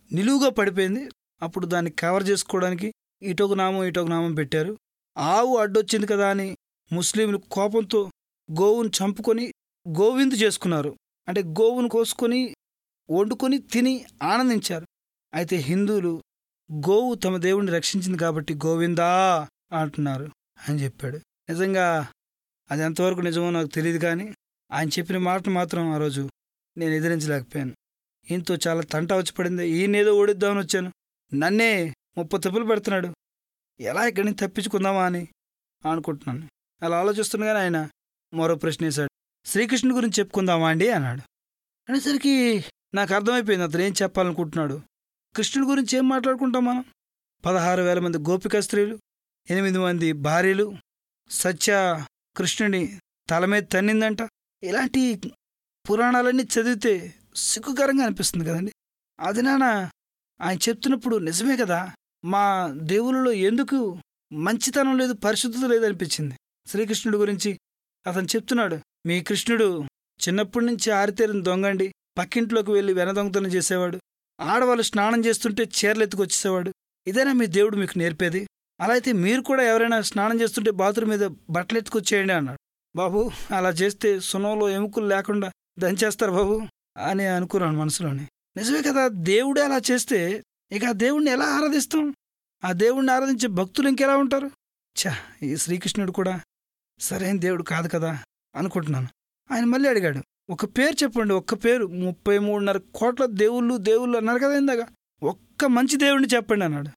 నిలువుగా పడిపోయింది అప్పుడు దాన్ని కవర్ చేసుకోవడానికి ఇటొక నామం ఇటొక నామం పెట్టారు ఆవు అడ్డొచ్చింది కదా అని ముస్లింలు కోపంతో గోవును చంపుకొని గోవిందు చేసుకున్నారు అంటే గోవును కోసుకొని వండుకొని తిని ఆనందించారు అయితే హిందువులు గోవు తమ దేవుణ్ణి రక్షించింది కాబట్టి గోవిందా అంటున్నారు అని చెప్పాడు నిజంగా అది ఎంతవరకు నిజమో నాకు తెలియదు కానీ ఆయన చెప్పిన మాటను మాత్రం ఆ రోజు నేను ఎదిరించలేకపోయాను ఈయనతో చాలా తంట వచ్చి పడింది ఈయనేదో ఓడిద్దామని వచ్చాను నన్నే ముప్పై తప్పులు పెడుతున్నాడు ఎలా ఇక్కడి నుంచి తప్పించుకుందామా అని అనుకుంటున్నాను అలా ఆలోచిస్తుండగానే ఆయన మరో ప్రశ్న వేశాడు శ్రీకృష్ణుడి గురించి చెప్పుకుందామా అండి అన్నాడు అనేసరికి నాకు అర్థమైపోయింది అతను ఏం చెప్పాలనుకుంటున్నాడు కృష్ణుడి గురించి ఏం మాట్లాడుకుంటాం మనం పదహారు వేల మంది గోపిక స్త్రీలు ఎనిమిది మంది భార్యలు సత్య కృష్ణుని తల మీద తన్నిందంట ఇలాంటి పురాణాలన్నీ చదివితే సిగ్గుకరంగా అనిపిస్తుంది కదండి అది నాన్న ఆయన చెప్తున్నప్పుడు నిజమే కదా మా దేవుళ్ళలో ఎందుకు మంచితనం లేదు పరిశుద్ధత లేదు అనిపించింది శ్రీకృష్ణుడి గురించి అతను చెప్తున్నాడు మీ కృష్ణుడు చిన్నప్పటి నుంచి ఆరితేరిన దొంగండి పక్కింట్లోకి వెళ్ళి వెనదొంగతనం చేసేవాడు ఆడవాళ్ళు స్నానం చేస్తుంటే చీరలు ఎత్తుకొచ్చేసేవాడు ఇదేనా మీ దేవుడు మీకు నేర్పేది అలా అయితే మీరు కూడా ఎవరైనా స్నానం చేస్తుంటే బాత్రూమ్ మీద బట్టలు ఎత్తుకొచ్చేయండి అన్నాడు బాబు అలా చేస్తే సునంలో ఎముకలు లేకుండా దంచేస్తారు బాబు అని అనుకున్నాను మనసులోని నిజమే కదా దేవుడే అలా చేస్తే ఇక ఆ దేవుణ్ణి ఎలా ఆరాధిస్తాం ఆ దేవుణ్ణి ఆరాధించే భక్తులు ఇంకెలా ఉంటారు ఛా ఈ శ్రీకృష్ణుడు కూడా సరైన దేవుడు కాదు కదా అనుకుంటున్నాను ఆయన మళ్ళీ అడిగాడు ఒక పేరు చెప్పండి ఒక్క పేరు ముప్పై మూడున్నర కోట్ల దేవుళ్ళు దేవుళ్ళు అన్నారు కదా ఇందాక ఒక్క మంచి దేవుడిని చెప్పండి అన్నాడు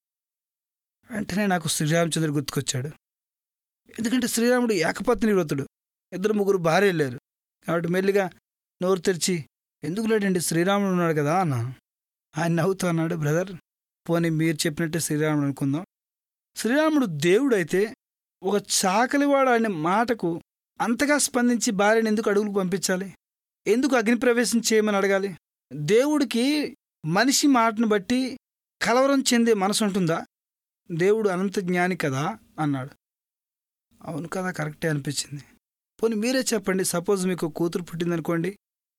వెంటనే నాకు శ్రీరామచంద్రుడు గుర్తుకొచ్చాడు ఎందుకంటే శ్రీరాముడు ఏకపత్ని వ్రతుడు ఇద్దరు ముగ్గురు భార్యలు లేరు కాబట్టి మెల్లిగా నోరు తెరిచి ఎందుకు లేడండి శ్రీరాముడు ఉన్నాడు కదా అన్నాను ఆయన నవ్వుతూ అన్నాడు బ్రదర్ పోనీ మీరు చెప్పినట్టే శ్రీరాముడు అనుకుందాం శ్రీరాముడు దేవుడైతే ఒక చాకలివాడు అనే మాటకు అంతగా స్పందించి భార్యను ఎందుకు అడుగులు పంపించాలి ఎందుకు అగ్నిప్రవేశం చేయమని అడగాలి దేవుడికి మనిషి మాటను బట్టి కలవరం చెందే మనసు ఉంటుందా దేవుడు అనంత జ్ఞాని కదా అన్నాడు అవును కదా కరెక్టే అనిపించింది పోనీ మీరే చెప్పండి సపోజ్ మీకు కూతురు పుట్టిందనుకోండి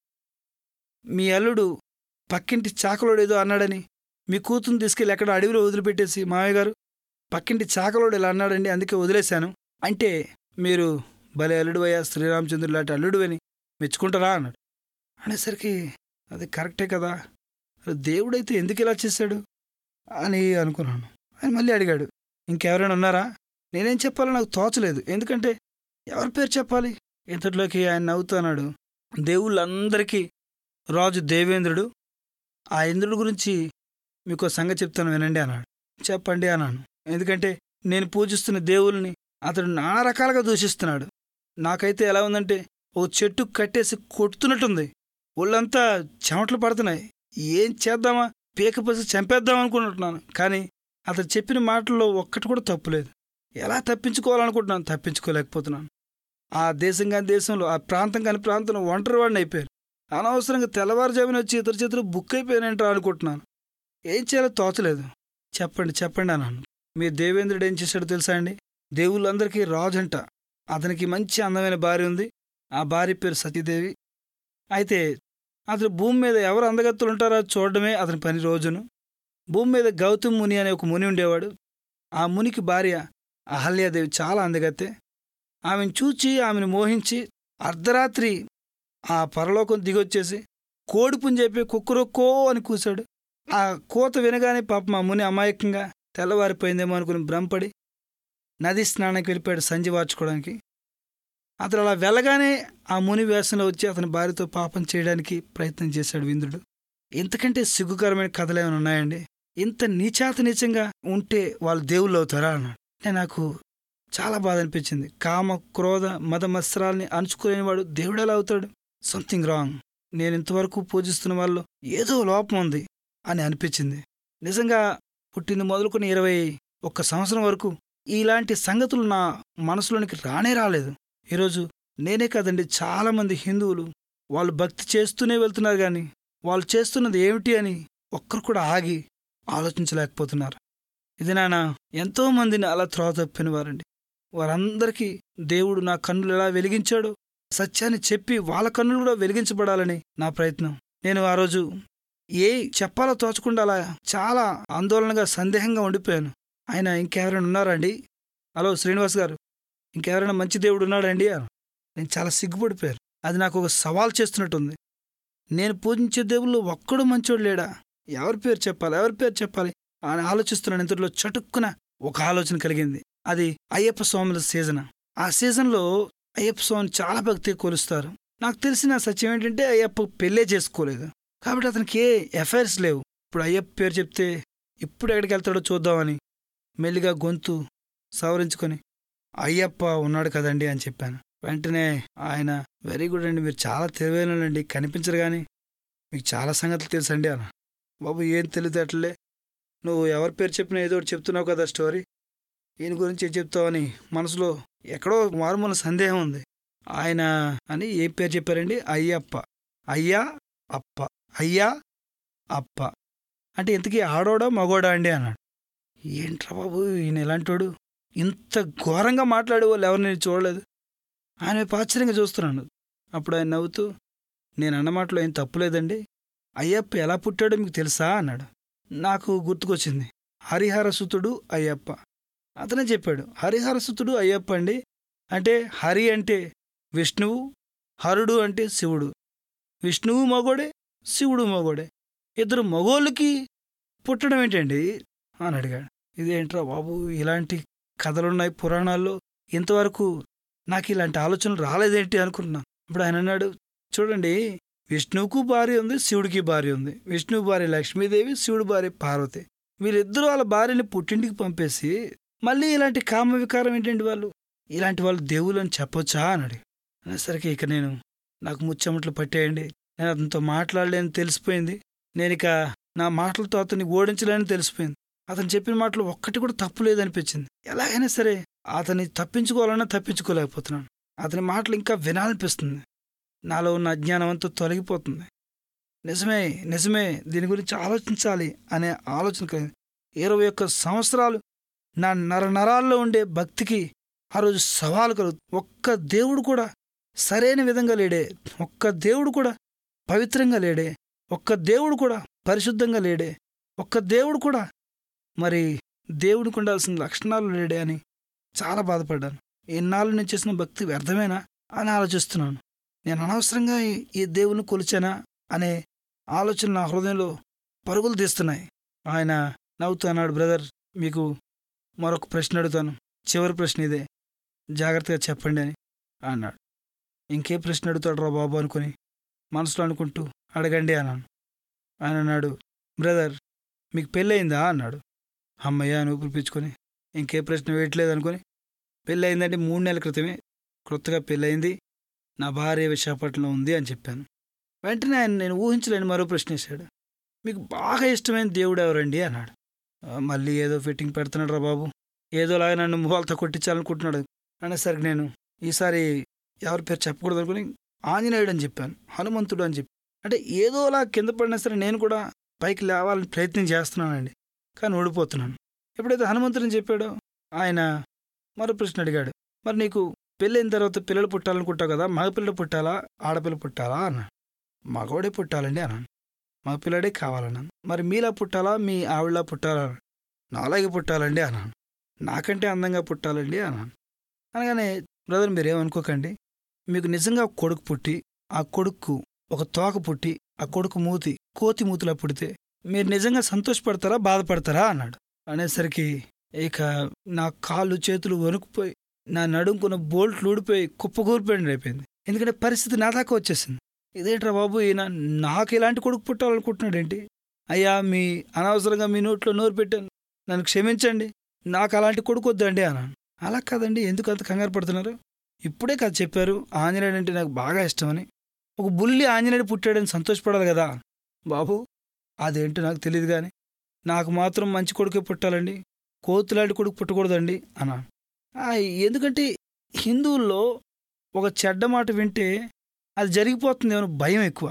మీ అల్లుడు పక్కింటి చాకలోడు ఏదో అన్నాడని మీ కూతురుని తీసుకెళ్ళి ఎక్కడ అడవిలో వదిలిపెట్టేసి మామయ్య గారు పక్కింటి చాకలోడు ఇలా అన్నాడండి అందుకే వదిలేశాను అంటే మీరు భలే అల్లుడు అయ్యా శ్రీరామచంద్రుడు లాంటి అల్లుడు అని మెచ్చుకుంటారా అన్నాడు అనేసరికి అది కరెక్టే కదా మరి దేవుడైతే ఎందుకు ఇలా చేశాడు అని అనుకున్నాను ఆయన మళ్ళీ అడిగాడు ఇంకెవరైనా ఉన్నారా నేనేం చెప్పాలో నాకు తోచలేదు ఎందుకంటే ఎవరి పేరు చెప్పాలి ఇంతట్లోకి ఆయన నవ్వుతున్నాడు దేవుళ్ళందరికీ రాజు దేవేంద్రుడు ఆ ఇంద్రుడి గురించి మీకు సంగతి చెప్తాను వినండి అన్నాడు చెప్పండి అన్నాను ఎందుకంటే నేను పూజిస్తున్న దేవుల్ని అతడు నానా రకాలుగా దూషిస్తున్నాడు నాకైతే ఎలా ఉందంటే ఓ చెట్టు కట్టేసి కొడుతున్నట్టుంది ఒళ్ళంతా చెమటలు పడుతున్నాయి ఏం చేద్దామా పీకపోసి చంపేద్దాం అనుకుంటున్నాను కానీ అతను చెప్పిన మాటల్లో ఒక్కటి కూడా తప్పులేదు ఎలా తప్పించుకోవాలనుకుంటున్నాను తప్పించుకోలేకపోతున్నాను ఆ దేశం కాని దేశంలో ఆ ప్రాంతం కాని ప్రాంతంలో ఒంటరి వాడిని అయిపోయాను అనవసరంగా తెల్లవారుజామున వచ్చి ఇతర చేతులు బుక్ అయిపోయానంటా అనుకుంటున్నాను ఏం చేయాలో తోచలేదు చెప్పండి చెప్పండి అన్నాను మీ దేవేంద్రుడు ఏం చేశాడో తెలుసా అండి దేవుళ్ళందరికీ రాజంట అతనికి మంచి అందమైన భార్య ఉంది ఆ భార్య పేరు సతీదేవి అయితే అతను భూమి మీద ఎవరు అందగత్తులు ఉంటారో అది చూడడమే అతని పని రోజును భూమి మీద గౌతమ్ ముని అనే ఒక ముని ఉండేవాడు ఆ మునికి భార్య అహల్యాదేవి చాలా అందగత్తే ఆమెను చూచి ఆమెను మోహించి అర్ధరాత్రి ఆ పరలోకం దిగొచ్చేసి కోడిపుని చెప్పి కుక్కురొక్కో అని కూశాడు ఆ కోత వినగానే పాప మా ముని అమాయకంగా తెల్లవారిపోయిందేమో అనుకుని భ్రమపడి నది స్నానానికి వెళ్ళిపోయాడు సంజి వార్చుకోవడానికి అతను అలా వెళ్ళగానే ఆ ముని వేషంలో వచ్చి అతని భార్యతో పాపం చేయడానికి ప్రయత్నం చేశాడు విందుడు ఇంతకంటే సిగ్గుకరమైన కథలు ఏమైనా ఉన్నాయండి ఇంత నీచాత నీచంగా ఉంటే వాళ్ళు దేవుళ్ళు అవుతారా అన్నాడు అంటే నాకు చాలా బాధ అనిపించింది కామ క్రోధ మద మత్సరాల్ని అణుచుకోలేనివాడు దేవుడు ఎలా అవుతాడు సంథింగ్ రాంగ్ నేను ఇంతవరకు పూజిస్తున్న వాళ్ళు ఏదో లోపం ఉంది అని అనిపించింది నిజంగా పుట్టింది మొదలుకొని ఇరవై ఒక్క సంవత్సరం వరకు ఇలాంటి సంగతులు నా మనసులోనికి రానే రాలేదు ఈరోజు నేనే కాదండి చాలామంది హిందువులు వాళ్ళు భక్తి చేస్తూనే వెళ్తున్నారు కానీ వాళ్ళు చేస్తున్నది ఏమిటి అని ఒక్కరు కూడా ఆగి ఆలోచించలేకపోతున్నారు ఇది నాన్న ఎంతో మందిని అలా త్రోవ తప్పిన వారండి వారందరికీ దేవుడు నా కన్నులు ఎలా వెలిగించాడో సత్యాన్ని చెప్పి వాళ్ళ కన్నులు కూడా వెలిగించబడాలని నా ప్రయత్నం నేను ఆ రోజు ఏ చెప్పాలో తోచకుండా అలా చాలా ఆందోళనగా సందేహంగా ఉండిపోయాను ఆయన ఇంకెవరైనా ఉన్నారా అండి హలో శ్రీనివాస్ గారు ఇంకెవరైనా మంచి దేవుడు ఉన్నాడండి అని నేను చాలా సిగ్గుపడిపోయాను అది నాకు ఒక సవాల్ చేస్తున్నట్టుంది నేను పూజించే దేవుళ్ళు ఒక్కడు మంచోడు లేడా ఎవరి పేరు చెప్పాలి ఎవరి పేరు చెప్పాలి అని ఆలోచిస్తున్నాను ఇంతలో చటుక్కున ఒక ఆలోచన కలిగింది అది అయ్యప్ప స్వాముల సీజన్ ఆ సీజన్లో అయ్యప్ప స్వామిని చాలా భక్తిగా కొలుస్తారు నాకు తెలిసిన సత్యం ఏంటంటే అయ్యప్ప పెళ్ళే చేసుకోలేదు కాబట్టి అతనికి ఏ ఎఫైర్స్ లేవు ఇప్పుడు అయ్యప్ప పేరు చెప్తే ఇప్పుడు ఎక్కడికి వెళ్తాడో చూద్దామని మెల్లిగా గొంతు సవరించుకొని అయ్యప్ప ఉన్నాడు కదండి అని చెప్పాను వెంటనే ఆయన వెరీ గుడ్ అండి మీరు చాలా తెలివైనండి కనిపించరు కానీ మీకు చాలా సంగతులు తెలుసండి అన్న బాబు ఏం తెలియదట్లే నువ్వు ఎవరి పేరు చెప్పినా ఏదో ఒకటి చెప్తున్నావు కదా స్టోరీ ఈయన గురించి ఏం చెప్తావని మనసులో ఎక్కడో మారుమూల సందేహం ఉంది ఆయన అని ఏ పేరు చెప్పారండి అయ్యప్ప అయ్యా అప్ప అయ్యా అప్ప అంటే ఇంతకీ ఆడోడా మగోడా అండి అన్నాడు ఏంట్రా బాబు ఈయన ఎలాంటోడు ఇంత ఘోరంగా మాట్లాడే వాళ్ళు ఎవరిని నేను చూడలేదు ఆయన వైపు ఆశ్చర్యంగా చూస్తున్నాను అప్పుడు ఆయన నవ్వుతూ నేను అన్న మాటలో ఏం తప్పులేదండి అయ్యప్ప ఎలా పుట్టాడో మీకు తెలుసా అన్నాడు నాకు గుర్తుకొచ్చింది హరిహరసుతుడు అయ్యప్ప అతనే చెప్పాడు హరిహరసుతుడు అయ్యప్ప అండి అంటే హరి అంటే విష్ణువు హరుడు అంటే శివుడు విష్ణువు మగోడే శివుడు మగోడే ఇద్దరు మగోళ్ళకి పుట్టడం ఏంటండి అని అడిగాడు ఇదేంట్రా బాబు ఇలాంటి కథలున్నాయి పురాణాల్లో ఇంతవరకు నాకు ఇలాంటి ఆలోచనలు రాలేదేంటి అనుకున్నా ఇప్పుడు ఆయన అన్నాడు చూడండి విష్ణువుకు భార్య ఉంది శివుడికి భార్య ఉంది విష్ణువు భార్య లక్ష్మీదేవి శివుడు భార్య పార్వతి వీళ్ళిద్దరూ వాళ్ళ భార్యని పుట్టింటికి పంపేసి మళ్ళీ ఇలాంటి కామ వికారం ఏంటండి వాళ్ళు ఇలాంటి వాళ్ళు దేవుళ్ళని చెప్పొచ్చా అన్నాడు అనేసరికి ఇక నేను నాకు ముచ్చెమట్లు పట్టేయండి నేను అతనితో మాట్లాడలేని తెలిసిపోయింది నేను ఇక నా మాటలతో అతన్ని ఓడించలేని తెలిసిపోయింది అతను చెప్పిన మాటలు ఒక్కటి కూడా తప్పు లేదనిపించింది ఎలాగైనా సరే అతన్ని తప్పించుకోవాలన్నా తప్పించుకోలేకపోతున్నాను అతని మాటలు ఇంకా వినాలనిపిస్తుంది నాలో ఉన్న అజ్ఞానం అంతా తొలగిపోతుంది నిజమే నిజమే దీని గురించి ఆలోచించాలి అనే ఆలోచన కలిగింది ఇరవై ఒక్క సంవత్సరాలు నా నర నరాల్లో ఉండే భక్తికి ఆ రోజు సవాలు కలుగుతుంది ఒక్క దేవుడు కూడా సరైన విధంగా లేడే ఒక్క దేవుడు కూడా పవిత్రంగా లేడే ఒక్క దేవుడు కూడా పరిశుద్ధంగా లేడే ఒక్క దేవుడు కూడా మరి దేవుడికి ఉండాల్సిన లక్షణాలు లేడే అని చాలా బాధపడ్డాను ఎన్నాళ్ళు నేను చేసిన భక్తి వ్యర్థమేనా అని ఆలోచిస్తున్నాను నేను అనవసరంగా ఈ- ఈ దేవుని కొలిచానా అనే ఆలోచన నా హృదయంలో పరుగులు తీస్తున్నాయి ఆయన నవ్వుతూ అన్నాడు బ్రదర్ మీకు మరొక ప్రశ్న అడుగుతాను చివరి ప్రశ్న ఇదే జాగ్రత్తగా చెప్పండి అని అన్నాడు ఇంకే ప్రశ్న అడుగుతాడు రా బాబు అనుకుని మనసులో అనుకుంటూ అడగండి అన్నాను ఆయన అన్నాడు బ్రదర్ మీకు పెళ్ళయిందా అన్నాడు అమ్మయ్య అని ఊపిరి పీల్చుకొని ఇంకే ప్రశ్న వేయట్లేదు అనుకొని పెళ్ళి అయిందంటే మూడు నెలల క్రితమే క్రొత్తగా పెళ్ళయింది నా భార్య విశాఖపట్నంలో ఉంది అని చెప్పాను వెంటనే ఆయన నేను ఊహించలేని మరో ప్రశ్న వేశాడు మీకు బాగా ఇష్టమైన దేవుడు ఎవరండి అన్నాడు "ఆ, మళ్ళీ ఏదో ఫిట్టింగ్ పెడుతున్నాడు రా బాబు ఏదోలాగా నన్ను వాళ్ళతో కొట్టించాలనుకుంటున్నాడు అనేసరికి నేను ఈసారి ఎవరి పేరు చెప్పకూడదు అనుకుని ఆంజనేయుడు అని చెప్పాను హనుమంతుడు అని చెప్పి అంటే ఏదోలా కింద పడినా సరే నేను కూడా పైకి లేవాలని ప్రయత్నం చేస్తున్నానండి కానీ ఓడిపోతున్నాను ఎప్పుడైతే హనుమంతుడని చెప్పాడో ఆయన మరో ప్రశ్న అడిగాడు మరి నీకు పెళ్ళైన తర్వాత పిల్లలు పుట్టాలనుకుంటావు కదా మగపిల్లలు పుట్టాలా ఆడపిల్ల పుట్టాలా అన్నాడు మగవాడే పుట్టాలండి అన్నాను మగపిల్లడే కావాలన్నాను మరి మీలా పుట్టాలా మీ ఆవిడలా పుట్టాలా అన్నాడు. నాలాగే పుట్టాలండి అన్నాను నాకంటే అందంగా పుట్టాలండి అన్నాను అనగానే బ్రదర్ మీరేమనుకోకండి మీకు నిజంగా ఒక కొడుకు పుట్టి ఆ కొడుకు ఒక తోక పుట్టి ఆ కొడుకు మూతి కోతి మూతిలా పుడితే మీరు నిజంగా సంతోషపడతారా బాధపడతారా అన్నాడు అనేసరికి ఇక నా కాళ్ళు చేతులు వణుకుపోయి నా నడుముకున్న బోల్ట్లు ఊడిపోయి కుప్పకూరిపోయింది అయిపోయింది ఎందుకంటే పరిస్థితి నా దాకా వచ్చేసింది ఇదేంట్రా బాబు ఈయన నాకు ఇలాంటి కొడుకు పుట్టాలనుకుంటున్నాడు ఏంటి అయ్యా మీ అనవసరంగా మీ నోట్లో నోరు పెట్టాను నన్ను క్షమించండి నాకు అలాంటి కొడుకు వద్దండి అన్నాను అలా కాదండి ఎందుకు అంత కంగారు పడుతున్నారు ఇప్పుడే కదా చెప్పారు ఆంజనేయుడు అంటే నాకు బాగా ఇష్టమని ఒక బుల్లి ఆంజనేయుడు పుట్టాడని సంతోషపడాలి కదా బాబు అదేంటో నాకు తెలియదు కానీ నాకు మాత్రం మంచి కొడుకే పుట్టాలండి కోతులాంటి కొడుకు పుట్టకూడదండి అన్నాను ఆ, ఎందుకంటే హిందువుల్లో ఒక చెడ్డ మాట వింటే అది జరిగిపోతుంది ఏమైనా భయం ఎక్కువ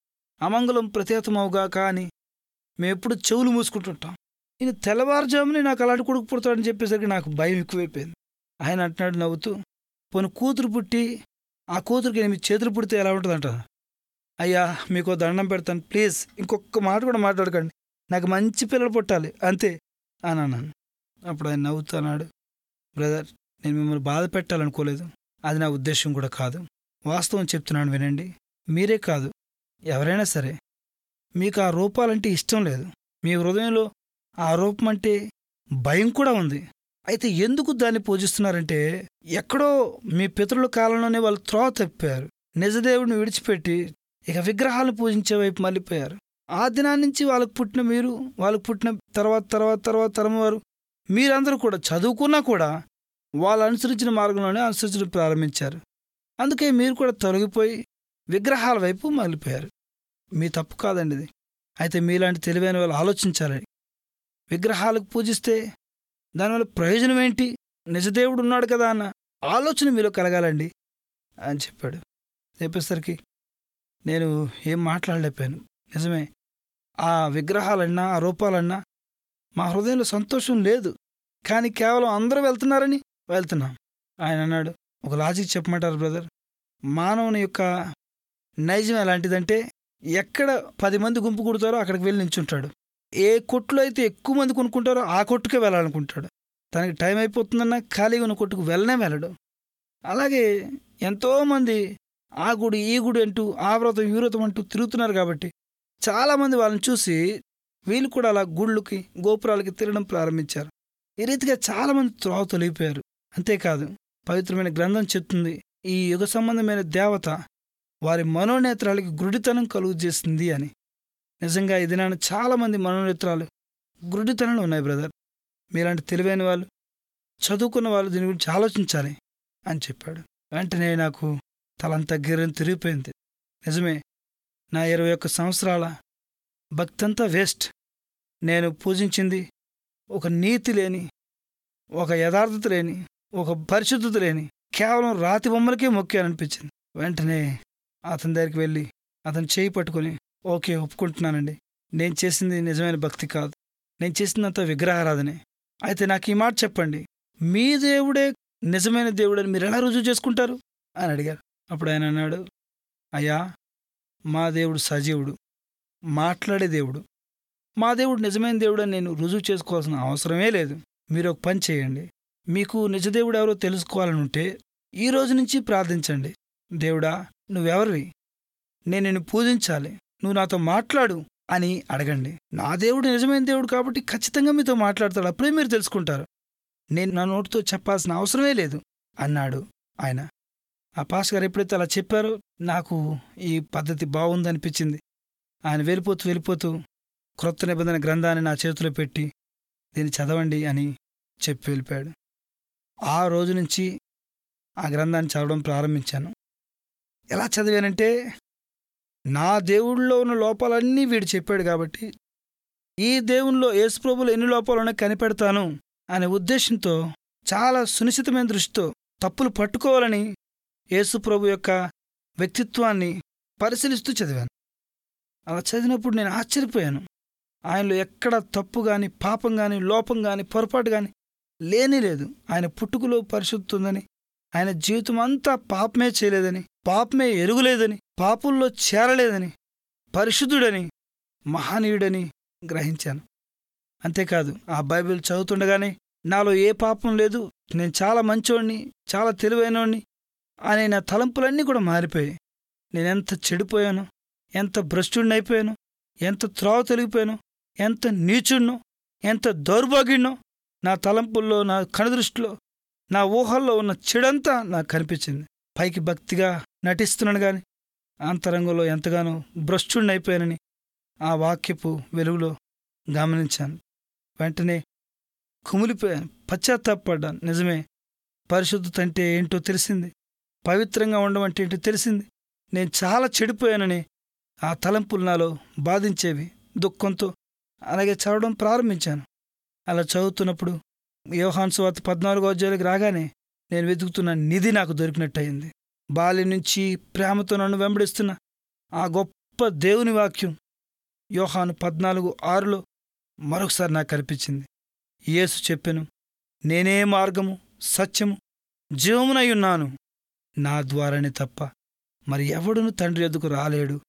అమంగళం ప్రతీతమవుగా కానీ మేము ఎప్పుడు చెవులు మూసుకుంటుంటాం ఈయన తెల్లవారుజామునే నాకు అలాంటి కొడుకు పుడతాడని చెప్పేసరికి నాకు భయం ఎక్కువైపోయింది ఆయన అంటున్నాడు నవ్వుతూ పోనీ కూతురు పుట్టి ఆ కూతురికి ఎనిమిది చేతులు పుడితే ఎలా ఉంటుందంట అయ్యా మీకు దండం పెడతాను ప్లీజ్ ఇంకొక మాట కూడా మాట్లాడకండి నాకు మంచి పిల్లలు పుట్టాలి అంతే అని అన్నాను అప్పుడు ఆయన నవ్వుతున్నాడు బ్రదర్ నేను మిమ్మల్ని బాధ పెట్టాలనుకోలేదు అది నా ఉద్దేశం కూడా కాదు వాస్తవం చెప్తున్నాను వినండి మీరే కాదు ఎవరైనా సరే మీకు ఆ రూపాలంటే ఇష్టం లేదు మీ హృదయంలో ఆ రూపం అంటే భయం కూడా ఉంది అయితే ఎందుకు దాన్ని పూజిస్తున్నారంటే ఎక్కడో మీ పితరుల కాలంలోనే వాళ్ళు త్రోవ తప్పారు నిజదేవుడిని విడిచిపెట్టి ఇక విగ్రహాలను పూజించే వైపు మళ్ళీపోయారు ఆ దినాన్ని నుంచి వాళ్ళకు పుట్టిన మీరు వాళ్ళకు పుట్టిన తర్వాత తర్వాత తర్వాత తరం వారు మీరందరూ కూడా చదువుకున్నా కూడా వాళ్ళు అనుసరించిన మార్గంలోనే అనుసరించడం ప్రారంభించారు అందుకే మీరు కూడా తొలగిపోయి విగ్రహాల వైపు మళ్ళీపోయారు మీ తప్పు కాదండి ఇది అయితే మీలాంటి తెలివైన వాళ్ళు ఆలోచించాలి విగ్రహాలకు పూజిస్తే దానివల్ల ప్రయోజనం ఏంటి నిజదేవుడు ఉన్నాడు కదా అన్న ఆలోచన మీలో కలగాలండి అని చెప్పాడు చెప్పేసరికి నేను ఏం మాట్లాడలేకపోయాను నిజమే ఆ విగ్రహాలన్నా ఆ రూపాలన్నా మా హృదయంలో సంతోషం లేదు కానీ కేవలం అందరూ వెళ్తున్నారని వెళ్తున్నాం ఆయన అన్నాడు ఒక లాజిక్ చెప్పమంటారు బ్రదర్ మానవుని యొక్క నైజం ఎలాంటిదంటే ఎక్కడ పది మంది గుంపు కుడతారో అక్కడికి వెళ్ళి నించుంటాడు ఏ కొట్టులో అయితే ఎక్కువ మంది కొనుక్కుంటారో ఆ కొట్టుకే వెళ్ళాలనుకుంటాడు తనకి టైం అయిపోతుందన్నా ఖాళీగా ఉన్న కొట్టుకు వెళ్ళనే వెళ్ళడు అలాగే ఎంతోమంది ఆ గుడి ఈ గుడి అంటూ ఆ వ్రతం ఈ వ్రతం అంటూ తిరుగుతున్నారు కాబట్టి చాలామంది వాళ్ళని చూసి వీళ్ళు కూడా అలా గుళ్ళకి గోపురాలకి తిరగడం ప్రారంభించారు ఈ రీతిగా చాలామంది త్రోవ తొలగిపోయారు అంతేకాదు పవిత్రమైన గ్రంథం చెప్తుంది ఈ యుగ సంబంధమైన దేవత వారి మనోనేత్రాలకి గుడితనం కలుగు చేసింది అని నిజంగా ఈ దినాన చాలామంది మనోనేత్రాలు గుడితనంలో ఉన్నాయి బ్రదర్ మీలాంటి తెలివైన వాళ్ళు చదువుకున్న వాళ్ళు దీని గురించి ఆలోచించాలి అని చెప్పాడు వెంటనే నాకు తలంతా గిర్రని తిరిగిపోయింది నిజమే నా ఇరవై ఒక్క సంవత్సరాల భక్తంతా వేస్ట్ నేను పూజించింది ఒక నీతి లేని ఒక యథార్థత లేని ఒక పరిశుద్ధత లేని కేవలం రాతి బొమ్మలకే మొక్కాననిపించింది వెంటనే అతని దగ్గరికి వెళ్ళి అతను చేయి పట్టుకొని ఓకే ఒప్పుకుంటున్నానండి నేను చేసింది నిజమైన భక్తి కాదు నేను చేసిందంతా విగ్రహారాధనే అయితే నాకు ఈ మాట చెప్పండి మీ దేవుడే నిజమైన దేవుడని మీరు ఎలా రుజువు చేసుకుంటారు అని అడిగారు అప్పుడు ఆయన అన్నాడు అయ్యా మా దేవుడు సజీవుడు మాట్లాడే దేవుడు మా దేవుడు నిజమైన దేవుడు అని నేను రుజువు చేసుకోవాల్సిన అవసరమే లేదు మీరు ఒక పని చేయండి మీకు నిజదేవుడు ఎవరో తెలుసుకోవాలనుంటే ఈ రోజు నుంచి ప్రార్థించండి దేవుడా నువ్వెవరివి నేను నిన్ను పూజించాలి నువ్వు నాతో మాట్లాడు అని అడగండి నా దేవుడు నిజమైన దేవుడు కాబట్టి ఖచ్చితంగా మీతో మాట్లాడతాడు అప్పుడే మీరు తెలుసుకుంటారు నేను నా నోటితో చెప్పాల్సిన అవసరమే లేదు అన్నాడు ఆయన ఆ పాస్ గారు ఎప్పుడైతే అలా చెప్పారో నాకు ఈ పద్ధతి బాగుందనిపించింది ఆయన వెళ్ళిపోతూ వెళ్ళిపోతూ క్రొత్త నిబంధన గ్రంథాన్ని నా చేతిలో పెట్టి దీన్ని చదవండి అని చెప్పి వెళ్ళిపోయాడు ఆ రోజు నుంచి ఆ గ్రంథాన్ని చదవడం ప్రారంభించాను ఎలా చదివానంటే నా దేవుళ్ళలో ఉన్న లోపాలన్నీ వీడు చెప్పాడు కాబట్టి ఈ దేవునిలో యేసుప్రభులు ఎన్ని లోపాలున్నా కనిపెడతాను అనే ఉద్దేశంతో చాలా సునిశ్చితమైన దృష్టితో తప్పులు పట్టుకోవాలని యేసుప్రభు యొక్క వ్యక్తిత్వాన్ని పరిశీలిస్తూ చదివాను అలా చదివినప్పుడు నేను ఆశ్చర్యపోయాను ఆయనలో ఎక్కడ తప్పు గాని పాపం గాని లోపం గాని పొరపాటు గాని లేని లేదు ఆయన పుట్టుకలో పరిశుద్ధి ఉందని ఆయన జీవితం అంతా పాపమే చేయలేదని పాపమే ఎరుగులేదని పాపుల్లో చేరలేదని పరిశుద్ధుడని మహనీయుడని గ్రహించాను అంతేకాదు ఆ బైబిల్ చదువుతుండగానే నాలో ఏ పాపం లేదు నేను చాలా మంచోడిని చాలా తెలివైనోడిని అనే నా తలంపులన్నీ కూడా మారిపోయాయి నేనెంత చెడిపోయాను ఎంత భ్రష్టుడిని అయిపోయాను ఎంత త్రోవ తొలగిపోయాను ఎంత నీచుడినో ఎంత దౌర్భాగ్యుడినో నా తలంపుల్లో నా కనుదృష్టిలో నా ఊహల్లో ఉన్న చెడంతా నాకు కనిపించింది పైకి భక్తిగా నటిస్తున్నాను గాని అంతరంగంలో ఎంతగానో భ్రష్టుడిని అయిపోయానని ఆ వాక్యపు వెలుగులో గమనించాను వెంటనే కుమిలిపోయాను పశ్చాత్తాపడ్డాను నిజమే పరిశుద్ధత అంటే ఏంటో తెలిసింది పవిత్రంగా ఉండడం అంటే ఏంటో తెలిసింది నేను చాలా చెడిపోయానని ఆ తలంపులు నాలో బాధించేవి దుఃఖంతో అలాగే చదవడం ప్రారంభించాను అలా చదువుతున్నప్పుడు యోహాన్ సువార్త పద్నాలుగో అధ్యాయులకు రాగానే నేను వెతుకుతున్న నిధి నాకు దొరికినట్టయింది బాల్యం నుంచి ప్రేమతో నన్ను వెంబడిస్తున్న ఆ గొప్ప దేవుని వాక్యం యోహాను పద్నాలుగు ఆరులో మరొకసారి నాకు కనిపించింది యేసు చెప్పెను నేనే మార్గము సత్యము జీవమునై ఉన్నాను నా ద్వారానే తప్ప మరి ఎవడును తండ్రి ఎద్దుకు రాలేడు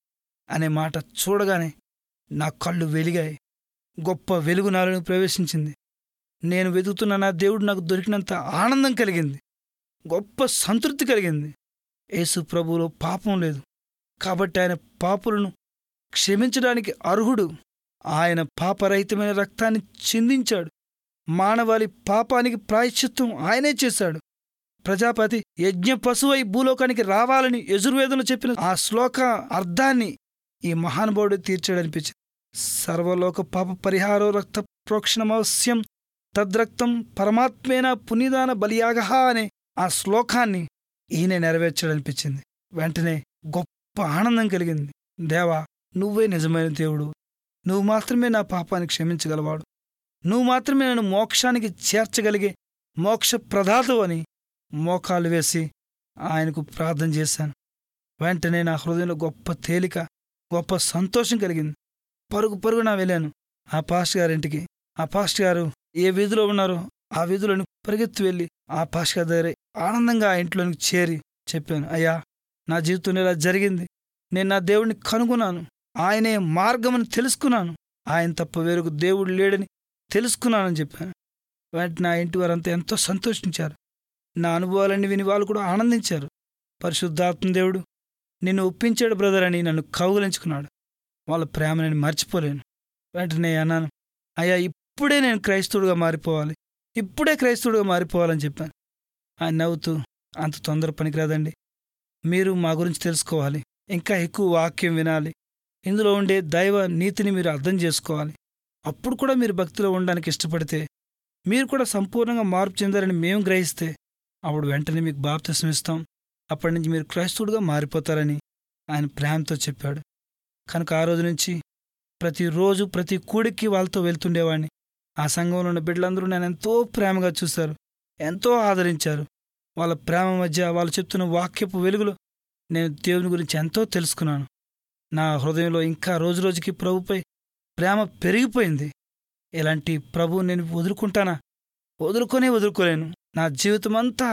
అనే మాట చూడగానే నా కళ్ళు వెలిగాయి గొప్ప వెలుగు నాలో ప్రవేశించింది నేను వెతుకుతున్న నా దేవుడు నాకు దొరికినంత ఆనందం కలిగింది గొప్ప సంతృప్తి కలిగింది యేసు ప్రభువులో పాపం లేదు కాబట్టి ఆయన పాపులను క్షమించడానికి అర్హుడు ఆయన పాపరహితమైన రక్తాన్ని చిందించాడు మానవాళి పాపానికి ప్రాయశ్చిత్తం ఆయనే చేశాడు ప్రజాపతి యజ్ఞ పశువై భూలోకానికి రావాలని యజుర్వేదంలో చెప్పిన ఆ శ్లోక అర్థాన్ని ఈ మహానుభావుడు తీర్చాడనిపించింది సర్వలోక పాప పరిహారో రక్త ప్రోక్షణమవశ్యం తద్రక్తం పరమాత్మేన పునీదాన బలియాగ అనే ఆ శ్లోకాన్ని ఈయన నెరవేర్చాడనిపించింది వెంటనే గొప్ప ఆనందం కలిగింది దేవా నువ్వే నిజమైన దేవుడు నువ్వు మాత్రమే నా పాపాన్ని క్షమించగలవాడు నువ్వు మాత్రమే నన్ను మోక్షానికి చేర్చగలిగే మోక్ష ప్రదాతవు అని మోకాలు వేసి ఆయనకు ప్రార్థన చేశాను వెంటనే నా హృదయంలో గొప్ప తేలిక గొప్ప సంతోషం కలిగింది పరుగు పరుగున వెళ్ళాను ఆ పాస్ట్ గారింటికి ఆ పాస్ట్ గారు ఏ వీధిలో ఉన్నారో ఆ వీధిలోని పరిగెత్తి వెళ్ళి ఆ పాస్ట్ గారి దగ్గర ఆనందంగా ఆ ఇంట్లోనికి చేరి చెప్పాను అయ్యా నా జీవితంలో ఇలా జరిగింది నేను నా దేవుడిని కనుగొన్నాను ఆయనే మార్గమని తెలుసుకున్నాను ఆయన తప్ప వేరొక దేవుడు లేడని తెలుసుకున్నానని చెప్పాను వెంటనే నా ఇంటి వారంతా ఎంతో సంతోషించారు నా అనుభవాలన్నీ విని వాళ్ళు కూడా ఆనందించారు పరిశుద్ధాత్మ దేవుడు నిన్ను ఒప్పించాడు బ్రదర్ అని నన్ను కౌగులించుకున్నాడు వాళ్ళ ప్రేమ నేను మర్చిపోలేను వెంటనే అన్నాను అయ్యా ఇప్పుడే నేను క్రైస్తవుడిగా మారిపోవాలి ఇప్పుడే క్రైస్తవుడిగా మారిపోవాలని చెప్పాను ఆయన నవ్వుతూ అంత తొందర పనికిరాదండి మీరు మా గురించి తెలుసుకోవాలి ఇంకా ఎక్కువ వాక్యం వినాలి ఇందులో ఉండే దైవ నీతిని మీరు అర్థం చేసుకోవాలి అప్పుడు కూడా మీరు భక్తిలో ఉండడానికి ఇష్టపడితే మీరు కూడా సంపూర్ణంగా మార్పు చెందారని మేము గ్రహిస్తే అప్పుడు వెంటనే మీకు బాప్తిసం ఇస్తాం అప్పటి నుంచి మీరు క్రైస్తవుడుగా మారిపోతారని ఆయన ప్రేమతో చెప్పాడు కనుక ఆ రోజు నుంచి ప్రతిరోజు ప్రతి కూడికి వాళ్ళతో వెళ్తుండేవాడిని ఆ సంఘంలో ఉన్న బిడ్డలందరూ నన్ను ఎంతో ప్రేమగా చూశారు ఎంతో ఆదరించారు వాళ్ళ ప్రేమ మధ్య వాళ్ళు చెప్తున్న వాక్యపు వెలుగులో నేను దేవుని గురించి ఎంతో తెలుసుకున్నాను నా హృదయంలో ఇంకా రోజురోజుకి ప్రభుపై ప్రేమ పెరిగిపోయింది ఇలాంటి ప్రభు నేను వదులుకుంటానా వదులుకొనే వదులుకోలేను నా జీవితం అంతా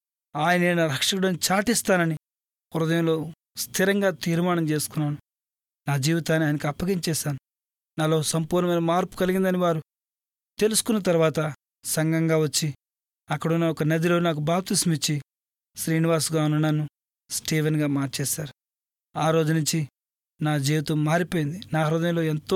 ఆయన నా రక్షకుడని చాటిస్తానని హృదయంలో స్థిరంగా తీర్మానం చేసుకున్నాను నా జీవితాన్ని ఆయనకు అప్పగించేశాను నాలో సంపూర్ణమైన మార్పు కలిగిందని వారు తెలుసుకున్న తర్వాత సంఘంగా వచ్చి అక్కడున్న ఒక నదిలో నాకు బాప్తిస్మిచ్చి శ్రీనివాస్గా ఉన్న నన్ను స్టీవెన్గా మార్చేశారు ఆ రోజు నుంచి నా జీవితం మారిపోయింది నా హృదయంలో ఎంతో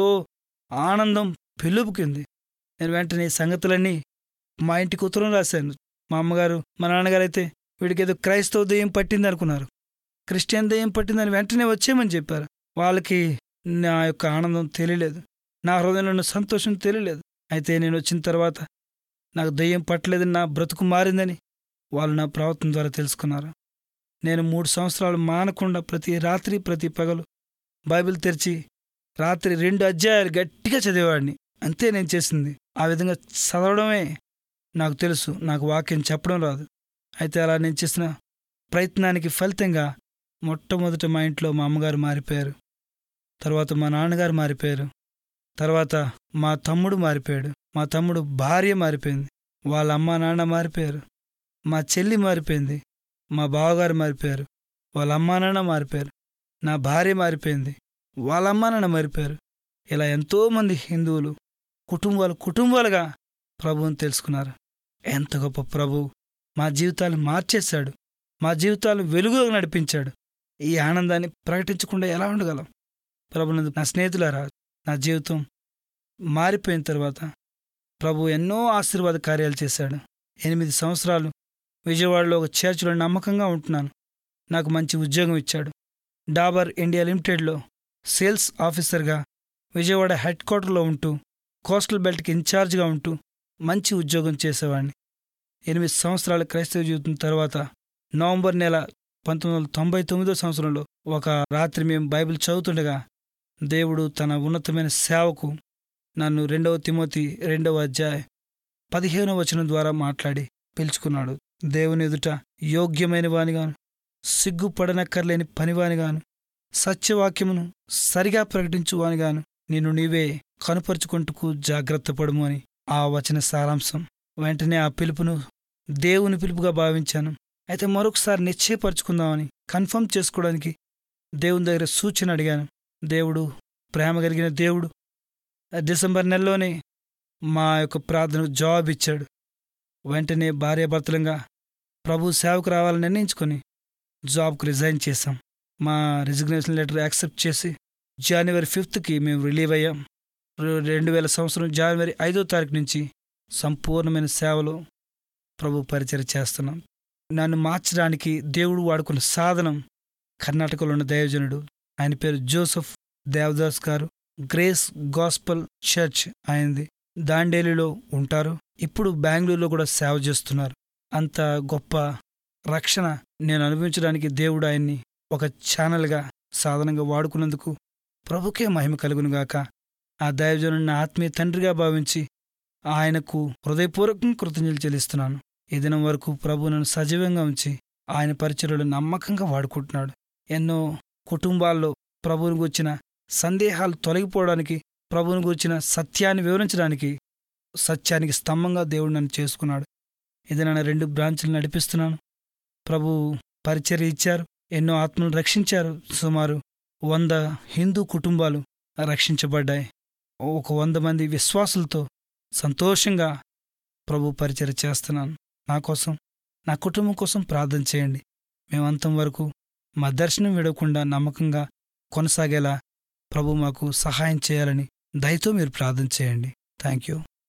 ఆనందం పెళ్ళుపుకింది నేను వెంటనే ఈ సంగతులన్నీ మా ఇంటికి ఉత్తరం రాశాను మా అమ్మగారు మా నాన్నగారు అయితే వీడికి ఏదో క్రైస్తవ దెయ్యం పట్టింది అనుకున్నారు క్రిస్టియన్ దెయ్యం పట్టిందని వెంటనే వచ్చేయమని చెప్పారు వాళ్ళకి నా యొక్క ఆనందం తెలియలేదు నా హృదయంలో ఉన్న సంతోషం తెలియలేదు అయితే నేను వచ్చిన తర్వాత నాకు దెయ్యం పట్టలేదని నా బ్రతుకు మారిందని వాళ్ళు నా ప్రవర్తన ద్వారా తెలుసుకున్నారు నేను మూడు సంవత్సరాలు మానకుండా ప్రతి రాత్రి ప్రతి పగలు బైబిల్ తెరిచి రాత్రి రెండు అధ్యాయాలు గట్టిగా చదివేవాడిని అంతే నేను చేసింది ఆ విధంగా చదవడమే నాకు తెలుసు నాకు వాక్యం చెప్పడం రాదు అయితే అలా నేను చేసిన ప్రయత్నానికి ఫలితంగా మొట్టమొదట మా ఇంట్లో మా అమ్మగారు మారిపోయారు తర్వాత మా నాన్నగారు మారిపోయారు తర్వాత మా తమ్ముడు మారిపోయాడు మా తమ్ముడు భార్య మారిపోయింది వాళ్ళ అమ్మ నాన్న మారిపోయారు మా చెల్లి మారిపోయింది మా బావగారు మారిపోయారు వాళ్ళ అమ్మా నాన్న మారిపోయారు నా భార్య మారిపోయింది వాళ్ళ అమ్మా నాన్న మారిపోయారు ఇలా ఎంతోమంది హిందువులు కుటుంబాలు కుటుంబాలుగా ప్రభువుని తెలుసుకున్నారు ఎంత గొప్ప ప్రభు మా జీవితాలు మార్చేశాడు మా జీవితాలు వెలుగులో నడిపించాడు ఈ ఆనందాన్ని ప్రకటించకుండా ఎలా ఉండగలం ప్రభునందు నా స్నేహితులారా నా జీవితం మారిపోయిన తర్వాత ప్రభు ఎన్నో ఆశీర్వాద కార్యాలు చేశాడు ఎనిమిది సంవత్సరాలు విజయవాడలో ఒక చర్చిలో నమ్మకంగా ఉంటున్నాను నాకు మంచి ఉద్యోగం ఇచ్చాడు డాబర్ ఇండియా లిమిటెడ్లో సేల్స్ ఆఫీసర్గా విజయవాడ హెడ్ క్వార్టర్లో ఉంటూ కోస్టల్ బెల్ట్కి ఇన్ఛార్జ్గా ఉంటూ మంచి ఉద్యోగం చేసేవాడిని ఎనిమిది సంవత్సరాల క్రైస్తవ జీవితం తర్వాత నవంబర్ నెల పంతొమ్మిది వందల తొంభై తొమ్మిదో సంవత్సరంలో ఒక రాత్రి మేము బైబిల్ చదువుతుండగా దేవుడు తన ఉన్నతమైన సేవకు నన్ను రెండవ తిమోతి రెండవ అధ్యాయ పదిహేనవ వచనం ద్వారా మాట్లాడి పిలుచుకున్నాడు దేవుని ఎదుట యోగ్యమైన వానిగాను సిగ్గుపడనక్కర్లేని పనివానిగాను సత్యవాక్యమును సరిగా ప్రకటించువానిగాను నిన్ను నీవే కనుపరుచుకుంటుకు జాగ్రత్త పడుము అని ఆ వచన సారాంశం వెంటనే ఆ పిలుపును దేవుని పిలుపుగా భావించాను అయితే మరొకసారి నిశ్చయపరచుకుందామని కన్ఫర్మ్ చేసుకోవడానికి దేవుని దగ్గర సూచన అడిగాను దేవుడు ప్రేమ కలిగిన దేవుడు డిసెంబర్ నెలలోనే మా యొక్క ప్రార్థనకు జవాబు ఇచ్చాడు వెంటనే భార్యాభర్తలంగా ప్రభు సేవకు రావాలని నిర్ణయించుకొని జాబ్కు రిజైన్ చేశాం మా రిజిగ్నేషన్ లెటర్ యాక్సెప్ట్ చేసి జనవరి ఫిఫ్త్కి మేము రిలీవ్ అయ్యాం రె- రెండు వేల సంవత్సరం జనవరి ఐదో తారీఖు నుంచి సంపూర్ణమైన సేవలో ప్రభు పరిచయం చేస్తున్నాం నన్ను మార్చడానికి దేవుడు వాడుకున్న సాధనం కర్ణాటకలో ఉన్న దైవజనుడు ఆయన పేరు జోసెఫ్ దేవదాస్ గారు గ్రేస్ గాస్పల్ చర్చ్ ఆయనది దాండేలిలో ఉంటారు ఇప్పుడు బెంగళూరులో కూడా సేవ చేస్తున్నారు అంత గొప్ప రక్షణ నేను అనుభవించడానికి దేవుడు ఆయన్ని ఒక ఛానల్గా సాధనంగా వాడుకున్నందుకు ప్రభుకే మహిమ కలుగునుగాక ఆ దైవజనుడిని ఆత్మీయ తండ్రిగా భావించి ఆయనకు హృదయపూర్వకంగా కృతజ్ఞతలు చెల్లిస్తున్నాను ఈ దినం వరకు ప్రభు నన్ను సజీవంగా ఉంచి ఆయన పరిచయలు నమ్మకంగా వాడుకుంటున్నాడు ఎన్నో కుటుంబాల్లో ప్రభువుని గురించిన సందేహాలు తొలగిపోవడానికి ప్రభువుని గురించిన సత్యాన్ని వివరించడానికి సత్యానికి స్తంభంగా దేవుడు నన్ను చేసుకున్నాడు ఇది నన్ను రెండు బ్రాంచులు నడిపిస్తున్నాను ప్రభు పరిచర్య ఇచ్చారు ఎన్నో ఆత్మలు రక్షించారు సుమారు వంద హిందూ కుటుంబాలు రక్షించబడ్డాయి ఒక వంద మంది విశ్వాసులతో సంతోషంగా ప్రభు పరిచర్య చేస్తున్నాను నా కోసం నా కుటుంబం కోసం ప్రార్థన చేయండి మేమంతం వరకు మా దర్శనం విడవకుండా నమ్మకంగా కొనసాగేలా ప్రభు మాకు సహాయం చేయాలని దయతో మీరు ప్రార్థన చేయండి థ్యాంక్ యూ